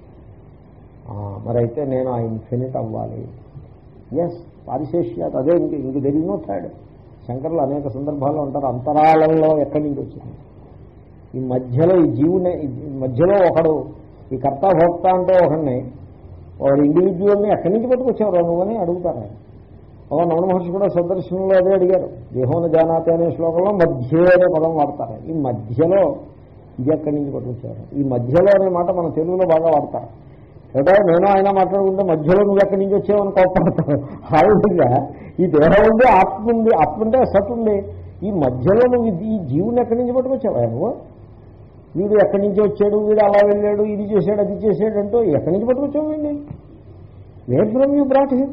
ఆ, మరైతే నేను ఆ ఇన్ఫినిట్ అవ్వాలి ఎస్ పారిశేష్యాత్ అదే ఇంక ఇంక తెలియనో థర్డ్ శంకర్లు అనేక సందర్భాల్లో ఉంటారు అంతరాళంలో ఎక్కడి నుంచి వచ్చింది ఈ మధ్యలో ఈ జీవుని ఈ మధ్యలో ఒకడు ఈ కర్త భోక్త అంటే ఒకడిని వాడు ఇండివిజువల్ని ఎక్కడి నుంచి పట్టుకొచ్చారు నువ్వని అడుగుతారు ఆయన ఒక నవన మహర్షి కూడా సందర్శనంలో అదే అడిగారు దేహోన జానాతి అనే శ్లోకంలో మధ్య అనే పదం వాడతారు ఈ మధ్యలో ఇది ఎక్కడి నుంచి పట్టుకొచ్చారు ఈ మధ్యలో అనే మాట మన తెలుగులో బాగా వాడతారు ఏదో నేను ఆయన మాట్లాడుకుంటే మధ్యలో నువ్వు ఎక్కడి నుంచి వచ్చావని కోపడతావు ఆ విధంగా ఈ దేహం ఉంది ఆత్మ ఉంది ఆత్మ ఉంటే సత్ ఉంది ఈ మధ్యలో నువ్వు ఇది- ఈ జీవుని ఎక్కడి నుంచి పట్టుకొచ్చావా నువ్వు వీడు ఎక్కడి నుంచి వచ్చాడు వీడు అలా వెళ్ళాడు ఇది చేశాడు అది చేశాడు అంటూ ఎక్కడి నుంచి పట్టుకొచ్చావు వీడిని where from you brought him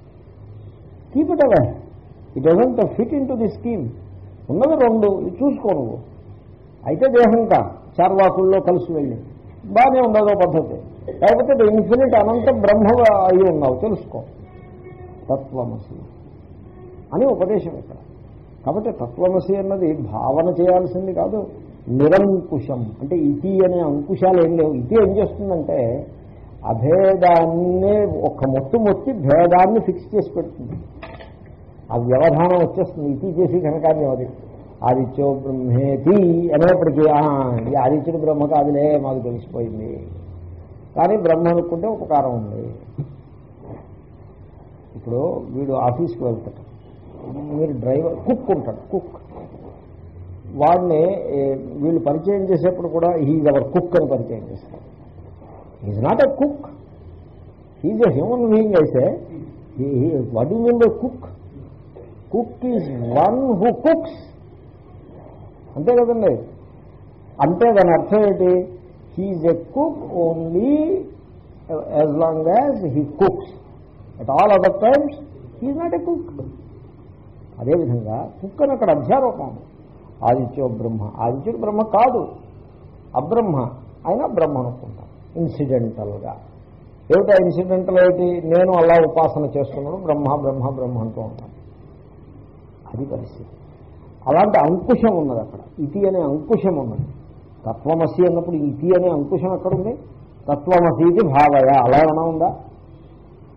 keep it away it doesn't fit into the scheme ఉన్నది రెండు ఇది చూసుకో నువ్వు అయితే దేహం కా చార్వాకుల్లో కలిసి వెళ్ళి బాగానే ఉండదో పద్ధతి లేకపోతే ఇన్ఫినిట్ అనంత బ్రహ్మ అయి ఉన్నావు తెలుసుకో తత్వమసి అని ఉపదేశం ఇక్కడ కాబట్టి తత్వమసి అన్నది భావన చేయాల్సింది కాదు నిరంకుశం అంటే ఇతి అనే అంకుశాలు ఏం లేవు ఇతి ఏం చేస్తుందంటే అభేదాన్నే ఒక మొట్టు మొత్తి భేదాన్ని ఫిక్స్ చేసి పెడుతుంది ఆ వ్యవధానం వచ్చేస్తుంది ఇతి చేసి కనకార్యం అది ఆదిత్యో బ్రహ్మేతి అనేప్పటికీ "ఆ, ఈ ఆదిత్యుడు బ్రహ్మ కాదులే మాకు తెలిసిపోయింది కానీ బ్రహ్మ అనుకుంటే ఉపకారం ఉంది ఇప్పుడు వీడు ఆఫీస్కి వెళ్తాడు మీరు డ్రైవర్ కుక్ ఉంటాడు కుక్ వాడిని ఏ, వీళ్ళు పరిచయం చేసేప్పుడు కూడా హీజ్ అవర్ కుక్ అని పరిచయం చేస్తారు is not a cook he's a human being అయితే what you mean by cook cook is one who cooks అంతే కదండి అంటే దాని అర్థం ఏంటి he's a cook only as long as he cooks at all other times he's not a cook అదేవిధంగా కుక్ అని అక్కడ అధ్యారోపం ఆదిత్యో బ్రహ్మ ఆదిత్యుడు బ్రహ్మ కాదు అబ్రహ్మ అయినా బ్రహ్మ అనుకుంటాం ఇన్సిడెంటల్గా ఏమిటా ఇన్సిడెంటల్ ఏమిటి నేను అలా ఉపాసన చేస్తున్నాను బ్రహ్మ బ్రహ్మ బ్రహ్మ అంటూ ఉంటాను అది పరిస్థితి అలాంటి అంకుశం ఉన్నది అక్కడ ఇతి అనే అంకుశం ఉన్నది తత్వమసి అన్నప్పుడు ఇతి అనే అంకుశం ఎక్కడుంది తత్వమసీది భావయ అలా ఏమైనా ఉందా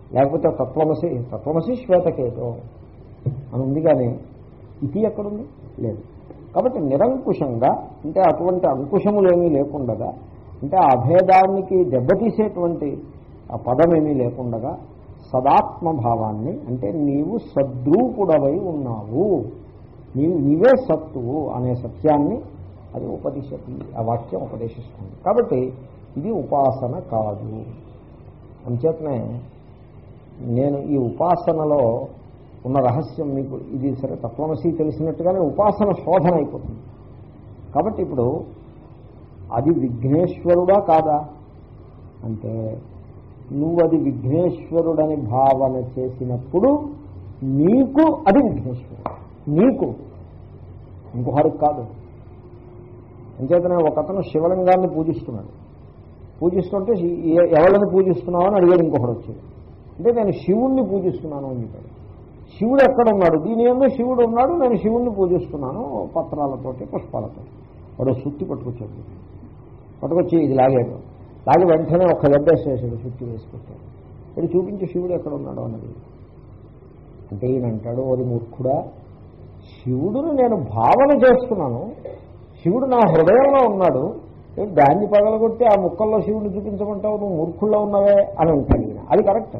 లేకపోతే తత్వమసి తత్వమసి శ్వేతకేతో అని ఉంది కానీ ఇది ఎక్కడుంది లేదు కాబట్టి నిరంకుశంగా అంటే అటువంటి అంకుశములేమీ లేకుండగా అంటే ఆ అభేదానికి దెబ్బతీసేటువంటి ఆ పదమేమీ లేకుండగా సదాత్మభావాన్ని అంటే నీవు సద్రూపుడవై ఉన్నావు నీవు నీవే సత్తువు అనే సత్యాన్ని అది ఉపదేశి ఆ వాక్యం ఉపదేశిస్తుంది కాబట్టి ఇది ఉపాసన కాదు అంచేతనే నేను ఈ ఉపాసనలో ఉన్న రహస్యం మీకు ఇది సరే తత్వమసి తెలిసినట్టుగానే ఉపాసన శోధన అయిపోతుంది కాబట్టి ఇప్పుడు అది విఘ్నేశ్వరుడా కాదా అంటే నువ్వు అది విఘ్నేశ్వరుడని భావన చేసినప్పుడు నీకు అది విఘ్నేశ్వరుడు నీకు ఇంకొకరికి కాదు అంచేతనే ఒక అతను శివలింగాన్ని పూజిస్తున్నాడు పూజిస్తుంటే ఎ- ఎవరిని పూజిస్తున్నావు అని అడిగాడు ఇంకొకడు వచ్చాడు అంటే నేను శివుణ్ణి పూజిస్తున్నాను అని చెప్పాడు శివుడు ఎక్కడ ఉన్నాడు దీని ఏమో శివుడు ఉన్నాడు నేను శివుణ్ణి పూజిస్తున్నాను పత్రాలతోటి పుష్పాలతో వాడు సుత్తి పట్టుకొచ్చాడు పట్టుకొచ్చి ఇది లాగాడు లాగి వెంటనే ఒక్క దెబ్బేసేసాడు సుత్తి వేసుకొచ్చాడు ఇది చూపించి శివుడు ఎక్కడ ఉన్నాడు అన్నది అంటే ఈయన అంటాడు అది మూర్ఖుడా శివుడుని నేను భావన చేస్తున్నాను శివుడు నా హృదయంలో ఉన్నాడు ఏ దాన్ని పగలగొట్టి ఆ ముక్కల్లో శివుడిని చూపించమంటావు నువ్వు మూర్ఖుల్లో ఉన్నావే అని అంటాడు ఈయన అది కరెక్ట్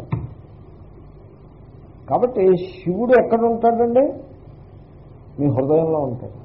కాబట్టి శివుడు ఎక్కడ ఉంటాడండి మీ హృదయంలో ఉంటాడు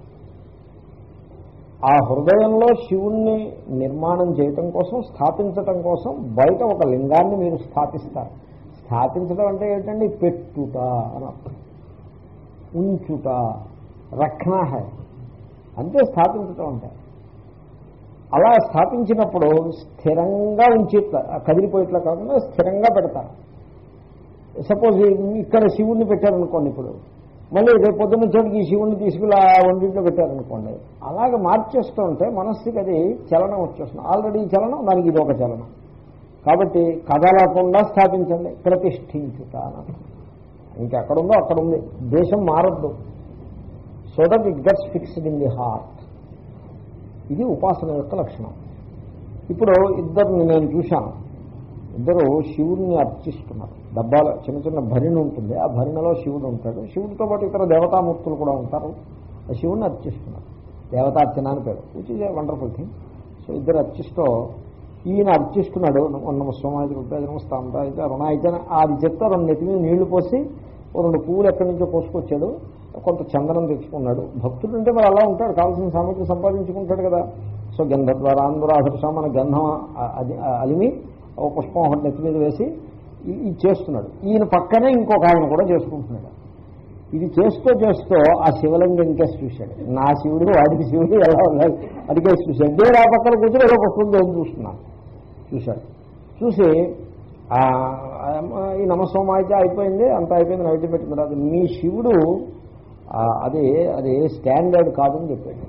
ఆ హృదయంలో శివుణ్ణి నిర్మాణం చేయటం కోసం స్థాపించటం కోసం బయట ఒక లింగాన్ని మీరు స్థాపిస్తారు స్థాపించడం అంటే ఏంటండి పెట్టుట అని అర్థం ఉంచుట రక్షణ హై అంతే స్థాపించటం అంటే అలా స్థాపించినప్పుడు స్థిరంగా ఉంచి కదిలిపోయేట్లా కాకుండా స్థిరంగా పెడతారు సపోజ్ ఇక్కడ శివుణ్ణి పెట్టారనుకోండి ఇప్పుడు మళ్ళీ రేపు పొద్దున్న చోటికి ఈ శివుణ్ణి తీసుకుని ఆ వంటింట్లో పెట్టారనుకోండి అలాగే మార్చేస్తూ ఉంటే మనస్సుకి అది చలనం వచ్చేస్తుంది ఆల్రెడీ ఈ చలనం దానికి ఇది ఒక చలనం కాబట్టి కదలకుండా స్థాపించండి ప్రతిష్ఠించుట అని అర్థం. ఇంకెక్కడుందో అక్కడ ఉంది దేశం మారద్దు so that it gets fixed in the heart ఇది ఉపాసన యొక్క లక్షణం ఇప్పుడు ఇద్దరిని నేను చూశాను ఇద్దరు శివుడిని అర్చిస్తున్నారు డబ్బాల చిన్న చిన్న భరిణి ఉంటుంది ఆ భరిణలో శివుడు ఉంటాడు శివుడితో పాటు ఇతర దేవతామూర్తులు కూడా ఉంటారు ఆ శివుడిని అర్చిస్తున్నారు దేవతార్చన అని పేరు which is a wonderful thing so ఇద్దరు అర్చిస్తూ ఈయన అర్చిస్తున్నాడు నమస్వామి రూపాయలు నమస్తాంత అయితే రుణ అయితే అది చెప్తే రెండు నెత్తి మీద నీళ్లు పోసి ఓ రెండు పువ్వులు ఎక్కడి నుంచో పోసుకొచ్చాడు కొంత చందనం తెచ్చుకున్నాడు భక్తుడు అంటే మరి అలా ఉంటాడు కావాల్సిన సామగ్రి సంపాదించుకుంటాడు కదా సో గంధ ద్వారా ఆంధ్రాధర్ష మన గంధం అ- అది అలిమి ఓ పుష్పం ఒకటి నెత్తి మీద వేసి ఇ- ఇది చేస్తున్నాడు ఈయన పక్కనే ఇంకొక ఆయన కూడా చేసుకుంటున్నాడు ఇది చేస్తూ చేస్తూ ఆ శివలింగం ఇంకేసి చూశాడు నా శివుడు వాడికి శివుడు ఎలా ఉన్నాయి అడిగేసి చూశాడు నేను ఆ పక్కన కూర్చొని ఏదో పుష్పం దేవుని చూస్తున్నాను చూశాడు చూసి ఆ, ఆ, ఈ నమస్వామ అయితే అయిపోయింది అంత అయిపోయింది నైట్ పెట్టిన తర్వాత మీ శివుడు ఆ, అది అది స్టాండర్డ్ కాదని చెప్పాడు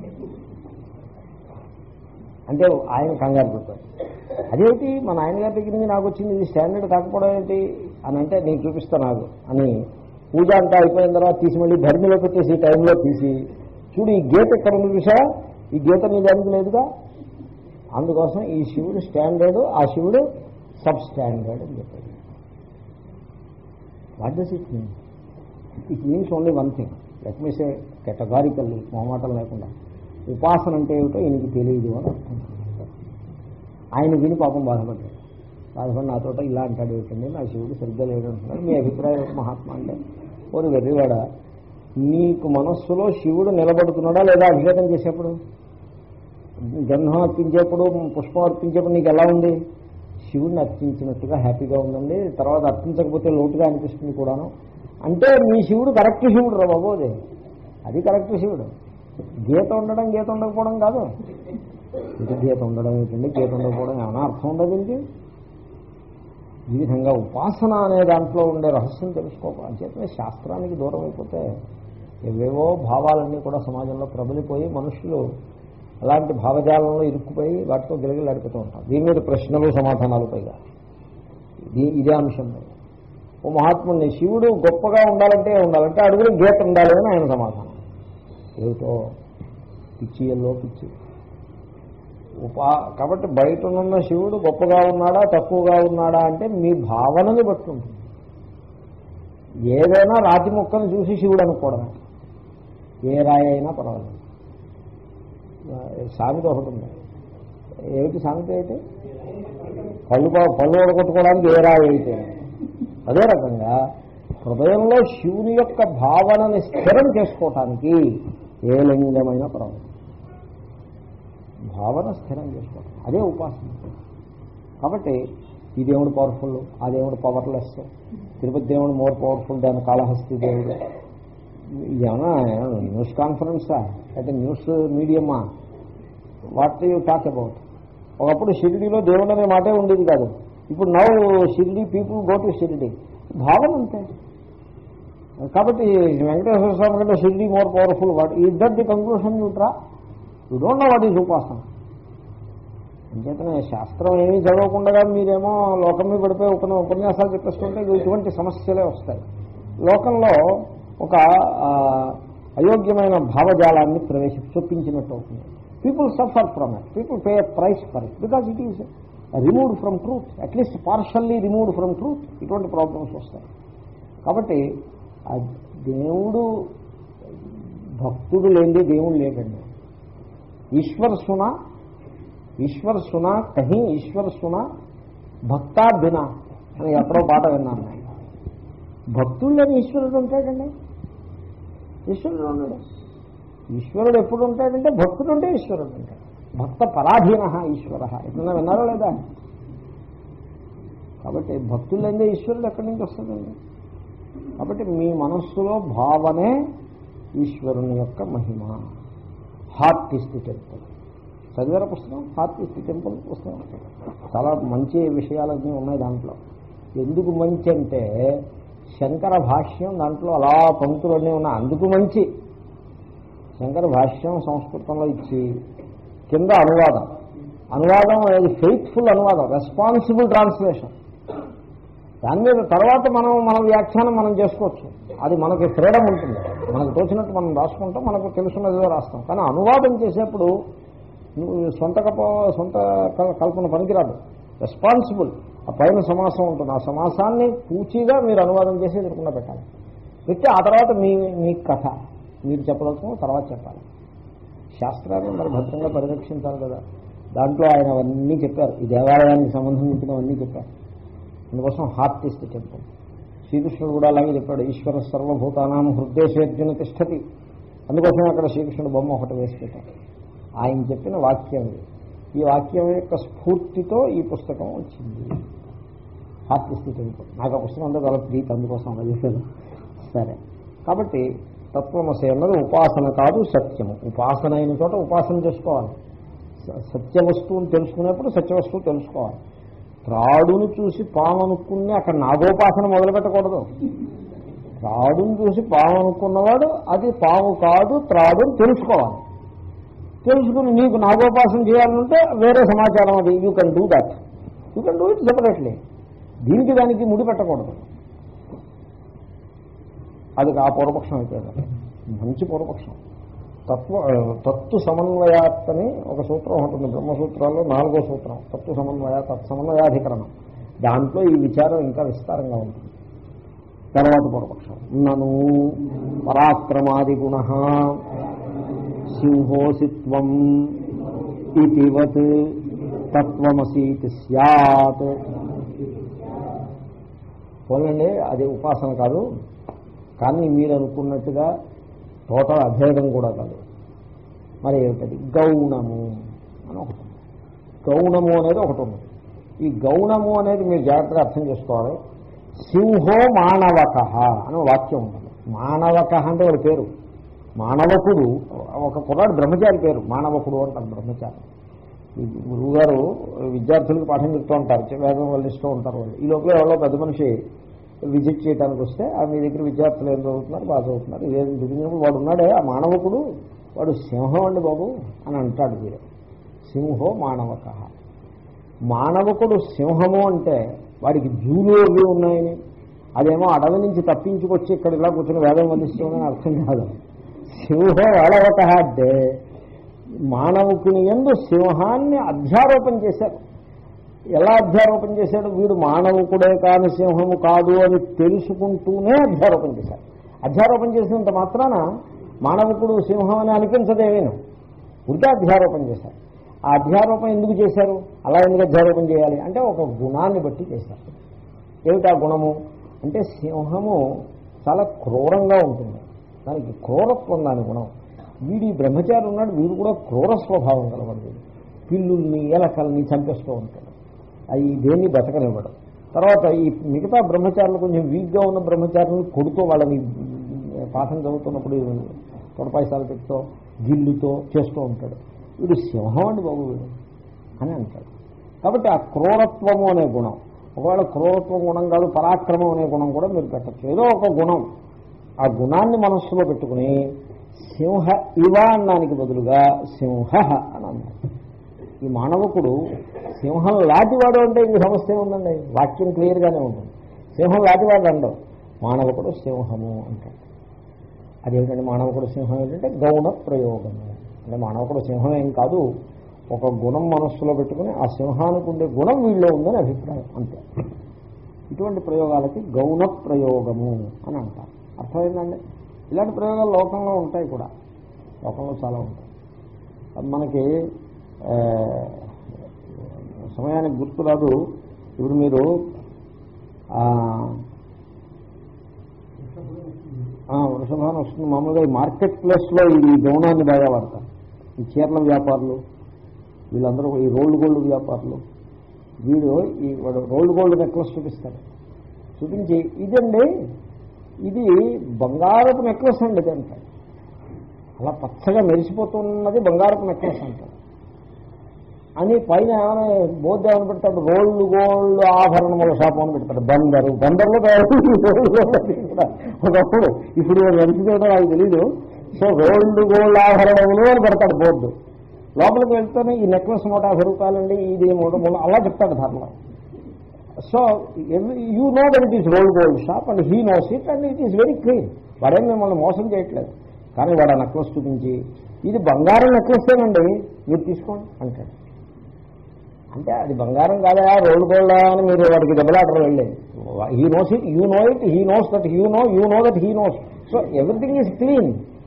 అంటే ఆయన కంగారు పడతాడు అదేంటి మా నాయనగారి దగ్గర నుంచి నాకు వచ్చింది ఇది స్టాండర్డ్ కాకపోవడం ఏంటి అని అంటే నీకు చూపిస్తా నాకు అని పూజ అంతా అయిపోయిన తర్వాత తీసి మళ్ళీ ధర్మిలో పెట్టేసి ఈ టైంలో తీసి చూడు ఈ గీత ఎక్కడ ఉంది చూసా ఈ గీత మీద దానికి లేదుగా అందుకోసం ఈ శివుడు స్టాండర్డ్ ఆ శివుడు సబ్ స్టాండర్డ్ అని చెప్పాడు what does it mean it means only one thing let me say categorically మొహమాటం లేకుండా ఉపాసన అంటే ఏమిటో ఈయనకి తెలియదు అని అర్థం ఆయన విని పాపం బాధపడ్డాడు బాధపడి నాతో ఇలా అంటాడు ఏమిటండి నా శివుడు సరిగ్గా లేడు అంటున్నాడు మీ అభిప్రాయం ఏమిటి మహాత్మా అంటే ఓరు వెర్రివాడ నీకు మనస్సులో శివుడు నిలబడుతున్నాడా లేదా అభిషేకం చేసేప్పుడు గంధం అర్పించేప్పుడు పుష్పం అర్పించేప్పుడు నీకు ఎలా ఉంది శివుడిని అర్పించినట్టుగా హ్యాపీగా ఉందండి తర్వాత అర్పించకపోతే లోటుగా అనిపిస్తుంది కూడాను అంటే మీ శివుడు కరెక్ట్ శివుడు రా బాబు అది అది కరెక్ట్ శివుడు గీత ఉండడం గీత ఉండకపోవడం కాదు ఇది గీత ఉండడం ఏంటండి గీత ఉండకపోవడం ఏమైనా అర్థం ఉండదు దీనికి ఈ విధంగా ఉపాసన అనే దాంట్లో ఉండే రహస్యం తెలుసుకోవాలి అంచేతనే శాస్త్రానికి దూరం అయిపోతే ఏవేవో భావాలన్నీ కూడా సమాజంలో ప్రబలిపోయి మనుషులు అలాంటి భావజాలంలో ఇరుక్కుపోయి వాటితో గిలగిలాడిపోతూ ఉంటారు దీని మీద ప్రశ్నలు సమాధానాలు పైగా ఇది ఇదే అంశం మీద ఓ మహాత్ముని శివుడు గొప్పగా ఉండాలంటే ఉండాలంటే అడుగులు గీత ఉండాలి అని ఆయన సమాధానం ఏమిటో పిచ్చి ఎల్లో పిచ్చి ఉపా కాబట్టి బయట ఉన్న శివుడు గొప్పగా ఉన్నాడా తక్కువగా ఉన్నాడా అంటే మీ భావనని బట్టి ఉంటుంది ఏదైనా రాతి ముక్కను చూసి శివుడు అనుకోవడమే ఏ రాయి అయినా పర్వాలేదు సామెత ఒకటి ఉంది ఏమిటి సామెత అయితే పళ్ళు పా- పళ్ళు ఓడగొట్టుకోవడానికి ఏ రాయి అయితే అదే రకంగా హృదయంలో శివుని యొక్క భావనని స్థిరం చేసుకోవటానికి ఏ లింగమైన పర్వాలేదు భావన స్థిరం చేసుకోవటం అదే ఉపాసన కాబట్టి ఈ దేవుడు పవర్ఫుల్ ఆ దేవుడు పవర్లెస్ తిరుపతి దేవుడు మోర్ పవర్ఫుల్ దాని కాళహస్తి దేవుడు ఇదేమన్నా న్యూస్ కాన్ఫరెన్సా అయితే న్యూస్ మీడియమా వాట్ యూ టాక్ అబౌట్ ఒకప్పుడు షిరిడీలో దేవుడు అనే మాటే ఉండేది కాదు ఇప్పుడు now Shirdi people go to Shirdi భావన అంతే కాబట్టి వెంకటేశ్వర స్వామి కంటే Shirdi more powerful what is that the conclusion you ట్రా you don't know what is ఉపాసన అంచేతనే శాస్త్రం ఏమీ చదవకుండా మీరేమో లోకం మీద పడిపోయి ఉపన ఉపన్యాసాలు చెప్పేస్తుంటే ఇటువంటి సమస్యలే వస్తాయి లోకంలో ఒక ఆ, అయోగ్యమైన భావజాలాన్ని ప్రవేశ చొప్పించినట్టు అవుతుంది people suffer from it people pay a price for it because it is removed from truth at least partially removed from truth ఇటువంటి ప్రాబ్లమ్స్ వస్తాయి కాబట్టి ఆ దేవుడు భక్తుడు లేనిది దేవుడు లేడండి ఈశ్వర్ సునా ఈశ్వర్ సునా కహీ ఈశ్వర్ సునా భక్తా బినా అని ఎక్కడో పాట విన్నాను నేను భక్తుడు లేని ఈశ్వరుడు ఉంటాడండి ఈశ్వరుడు ఉన్నాడు ఈశ్వరుడు ఎప్పుడు ఉంటాడంటే భక్తుడు ఉంటే ఈశ్వరుడు ఉంటాడు భక్త పరాధీన ఈశ్వర ఎప్పుడన్నా విన్నారా లేదా కాబట్టి భక్తులు లేదే ఈశ్వరుడు ఎక్కడి నుంచి వస్తుందండి కాబట్టి మీ మనస్సులో భావనే ఈశ్వరుని యొక్క మహిమ హార్ట్ ఇస్ ది టెంపుల్ చదివారా పుస్తకం హార్ట్ ఇస్ ది టెంపుల్ పుస్తకం చాలా మంచి విషయాలన్నీ ఉన్నాయి దాంట్లో ఎందుకు మంచి అంటే శంకర భాష్యం దాంట్లో అలా పంక్తులన్నీ ఉన్నాయి అందుకు మంచి శంకర భాష్యం సంస్కృతంలో ఇచ్చి కింద అనువాదం అనువాదం అనేది ఫెయిత్ఫుల్ అనువాదం రెస్పాన్సిబుల్ ట్రాన్స్లేషన్ దాని మీద తర్వాత మనం మన వ్యాఖ్యానం మనం చేసుకోవచ్చు అది మనకి ఫ్రీడమ్ ఉంటుంది మనకు తోచినట్టు మనం రాసుకుంటాం మనకు తెలుసున్నదిగా రాస్తాం కానీ అనువాదం చేసేప్పుడు నువ్వు సొంత కప సొంత కల్- కల్పన పనికిరాదు రెస్పాన్సిబుల్ ఆ పైన సమాసం ఉంటుంది ఆ సమాసాన్ని పూచీగా మీరు అనువాదం చేసి ఎదుర్కొండా పెట్టాలి పెట్టి ఆ తర్వాత మీ మీ కథ మీరు చెప్పదలుచుకున్న తర్వాత చెప్పాలి శాస్త్రాన్ని మరి భద్రంగా పరిరక్షించాలి కదా దాంట్లో ఆయన అవన్నీ చెప్పారు ఈ దేవాలయానికి సంబంధించినవన్నీ చెప్పారు అందుకోసం హార్ట్ ఇస్ ది టెంపుల్ శ్రీకృష్ణుడు కూడా అలాగే చెప్పాడు ఈశ్వర సర్వభూతానాం హృదయశేర్జున తిష్టతి అందుకోసం అక్కడ శ్రీకృష్ణుడు బొమ్మ ఒకటి వేసి పెట్టారు ఆయన చెప్పిన వాక్యం ఇది. ఈ వాక్యం యొక్క స్ఫూర్తితో ఈ పుస్తకం వచ్చింది హార్ట్ ఇస్ ది టెంపుల్ నాకు ఆ పుస్తకం అంతా చాలా ప్రీతి అందుకోసం అలా చెప్పాను సరే కాబట్టి తత్వమసి అన్నది ఉపాసన కాదు సత్యము ఉపాసన అయిన చోట ఉపాసన చేసుకోవాలి స- సత్య వస్తువుని తెలుసుకునేప్పుడు సత్య వస్తువు తెలుసుకోవాలి త్రాడును చూసి పాము అనుకుని అక్కడ నాగోపాసన మొదలు పెట్టకూడదు త్రాడును చూసి పాము అనుకున్నవాడు అది పాము కాదు త్రాడు అని తెలుసుకోవాలి తెలుసుకుని నీకు నాగోపాసన చేయాలంటే వేరే సమాచారం అది you can do that you can do it separately దీనికి దానికి ముడి పెట్టకూడదు అది ఆ పూర్వపక్షం అయిపోయింది మంచి పూర్వపక్షం తత్వ తత్తు సమన్వయాత్ అని ఒక సూత్రం ఉంటుంది బ్రహ్మసూత్రాల్లో నాలుగో సూత్రం తత్తు సమన్వయ తత్సమన్వయాధికరణం దాంట్లో ఈ విచారం ఇంకా విస్తారంగా ఉంటుంది తర్వాత పూర్వపక్షం నను పరాక్రమాది గుణ సింహోసిత్వం ఇతివత్ తత్వమసీతి సత్ పోలండి అది ఉపాసన కాదు కానీ మీరు అనుకున్నట్టుగా టోటల్ అభేదం కూడా కాదు మరి ఏమిటది గౌణము అని ఒకటి ఉంది. గౌణము అనేది ఒకటి ఉంది ఈ గౌణము అనేది మీరు జాగ్రత్తగా అర్థం చేసుకోవాలి సింహో మానవక అని ఒక వాక్యం ఉంటుంది మానవక అంటే వాడి పేరు మానవకుడు ఒక కుర్రాడు బ్రహ్మచారి పేరు మానవకుడు అంటారు బ్రహ్మచారి ఈ గురువుగారు విద్యార్థులకు పాఠం చెప్తూ ఉంటారు వేదం వాళ్ళు ఇస్తూ ఉంటారు వాళ్ళు ఈ లోపల ఎవరో పెద్ద మనిషి విజిట్ చేయడానికి వస్తే ఆ మీ దగ్గర విద్యార్థులు ఏం చదువుతున్నారు బాగా చదువుతున్నారు ఏం దిగినప్పుడు వాడు ఉన్నాడే ఆ మానవకుడు వాడు సింహం అండి బాబు అని అంటాడు వీరు సింహో మానవక మానవకుడు సింహము అంటే వాడికి జూలు అవి ఉన్నాయని అదేమో అడవి నుంచి తప్పించుకొచ్చి ఇక్కడ ఇలా కూర్చొని వేదం వదిలిస్తామని అర్థం కాదు సింహో అడవక అంటే మానవుకుని ఎందు సింహాన్ని అధ్యారోపణ చేశారు ఎలా అధ్యారోపణ చేశాడు వీడు మానవుకుడే కాని సింహము కాదు అని తెలుసుకుంటూనే అధ్యారోపణ చేశారు అధ్యారోపణ చేసినంత మాత్రాన మానవుకుడు సింహం అని అనిపించదేమేను ఉడికే అధ్యారోపణ చేశారు ఆ అధ్యారోపణ ఎందుకు చేశారు అలా ఎందుకు అధ్యారోపణ చేయాలి అంటే ఒక గుణాన్ని బట్టి చేశారు ఏమిటి ఆ గుణము అంటే సింహము చాలా క్రూరంగా ఉంటుంది దానికి క్రూరత్వం దాని గుణం వీడి బ్రహ్మచారి ఉన్నాడు వీడు కూడా క్రూర స్వభావం కలవాడు వీడు పిల్లుల్ని ఎలకల్ని చంపేస్తూ ఉంటాడు అవి దేన్ని బతకనివ్వడు తర్వాత ఈ మిగతా బ్రహ్మచారులు కొంచెం వీక్గా ఉన్న బ్రహ్మచారులను కొడుతూ వాళ్ళని పాఠం చదువుతున్నప్పుడు తొడపాయిసాలు పెడుతూ గిల్లుతో చేస్తూ ఉంటాడు వీడు సింహం అండి బాబు వీడు అని అంటాడు కాబట్టి ఆ క్రూరత్వము అనే గుణం ఒకవేళ క్రూరత్వం గుణం కాదు పరాక్రమం అనే గుణం కూడా మీరు పెట్టచ్చు ఏదో ఒక గుణం ఆ గుణాన్ని మనస్సులో పెట్టుకుని సింహ ఇవ అన్నానికి బదులుగా సింహ అని అన్నారు ఈ మానవకుడు సింహం లాంటివాడు అంటే ఇది సమస్య ఉందండి వాక్యం క్లియర్గానే ఉంటుంది సింహం లాంటివాడు అండవు మానవకుడు సింహము అంటాడు అదేంటంటే మానవకుడు సింహం ఏంటంటే గౌణ ప్రయోగము అంటే మానవకుడు సింహం ఏం కాదు ఒక గుణం మనస్సులో పెట్టుకుని ఆ సింహానికి ఉండే గుణం వీళ్ళలో ఉందని అభిప్రాయం అంతే ఇటువంటి ప్రయోగాలకి గౌణ ప్రయోగము అని అంటారు అర్థమైందండి ఇలాంటి ప్రయోగాలు లోకంలో ఉంటాయి కూడా లోకంలో చాలా ఉంటాయి అది మనకి ఆ, సమయానికి గుర్తు రాదు ఇప్పుడు మీరు ఆ, ఆ, వృషభానం వస్తుంది మామూలుగా ఈ మార్కెట్ ప్లేస్లో ఈ గౌనాన్ని బాగా వాడతారు ఈ చీరల వ్యాపారులు వీళ్ళందరూ ఈ రోల్డ్ గోల్డ్ వ్యాపారులు వీడు ఈ వాడు రోల్డ్ గోల్డ్ నెక్లెస్ చూపిస్తాడు చూపించి ఇదండి ఇది బంగారపు నెక్లెస్ అండి ఇది అంటాడు అలా పచ్చగా మెరిసిపోతున్నది బంగారపు నెక్లెస్ అంటాడు అని పైన ఏమైనా బోర్డు ఏమైనా పెడతాడు రోల్డ్ గోల్డ్ ఆభరణముల షాపు అని పెడతాడు బందరు బందర్లో తయారు ఒకప్పుడు ఇప్పుడు వెలిసిపోవడం నాకు తెలీదు సో రోల్డ్ గోల్డ్ ఆభరణములు అని పెడతాడు బోర్డు లోపలికి వెళ్తేనే ఈ నెక్లెస్ నూట యాభై రూపాయలండి ఇది మూడు మూడు అలా చెప్తాడు ధరలో so you know that it is rolled gold shop and he knows it and it is very clean వాడేం మిమ్మల్ని మోసం చేయట్లేదు కానీ వాడు ఆ నెక్లెస్ చూపించి ఇది బంగారం నెక్లెసేనండి మీరు తీసుకోండి అంటాడు అంటే అది బంగారం కాదా రోల్డ్ గోల్డా అని మీరు వాడికి దెబ్బలాటరు వెళ్ళి he knows it you know it he knows that you know you know that he knows so everything is clean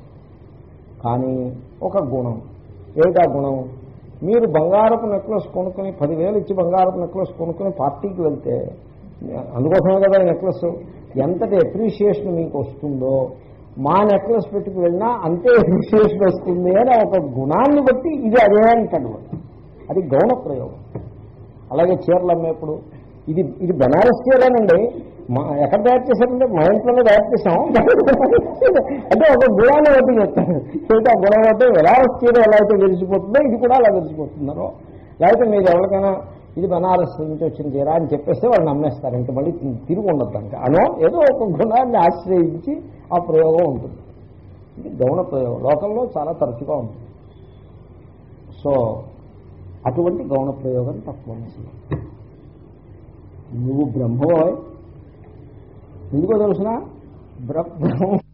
కానీ ఒక గుణం ఏమిటా గుణం మీరు బంగారపు నెక్లెస్ కొనుక్కొని పదివేలు ఇచ్చి బంగారపు నెక్లెస్ కొనుక్కొని పార్టీకి వెళ్తే అందుకోసమే కదా ఈ నెక్లెస్ ఎంతటి అప్రిషియేషన్ మీకు వస్తుందో మా నెక్లెస్ పెట్టుకు వెళ్ళినా అంతే అప్రిషియేషన్ వస్తుంది అని ఒక గుణాన్ని బట్టి ఇది అదే అంటాడు వాడు. అది గౌణ ప్రయోగం అలాగే చీరలు అమ్మేప్పుడు ఇది ఇది బెనారస్ చీరేనండి మా ఎక్కడ తయారు చేశారంటే మా ఇంట్లోనే తయారు చేసాం అంటే ఒక గుణాన్ని బట్టి చెప్తాను అయితే ఆ గుణం బట్టి బెనారస్ చీర ఎలా అయితే వెలిసిపోతుందో ఇది కూడా అలా వెలిసిపోతున్నారో లేకపోతే మీరు ఎవరికైనా ఇది బనారస్ నుంచి వచ్చిన చీర అని చెప్పేస్తే వాళ్ళు నమ్మేస్తారు ఇంక మళ్ళీ తిరిగి ఉండదు ఇంకా అనో ఏదో ఒక గుణాన్ని ఆశ్రయించి ఆ ప్రయోగం ఉంటుంది ఇది గౌణ ప్రయోగం లోకంలో చాలా తరచుగా ఉంటుంది సో అటువంటి గౌణ ప్రయోగం తక్కువ నువ్వు బ్రహ్మవోయ్ ఎందుకో తెలుసిన బ్రహ్మ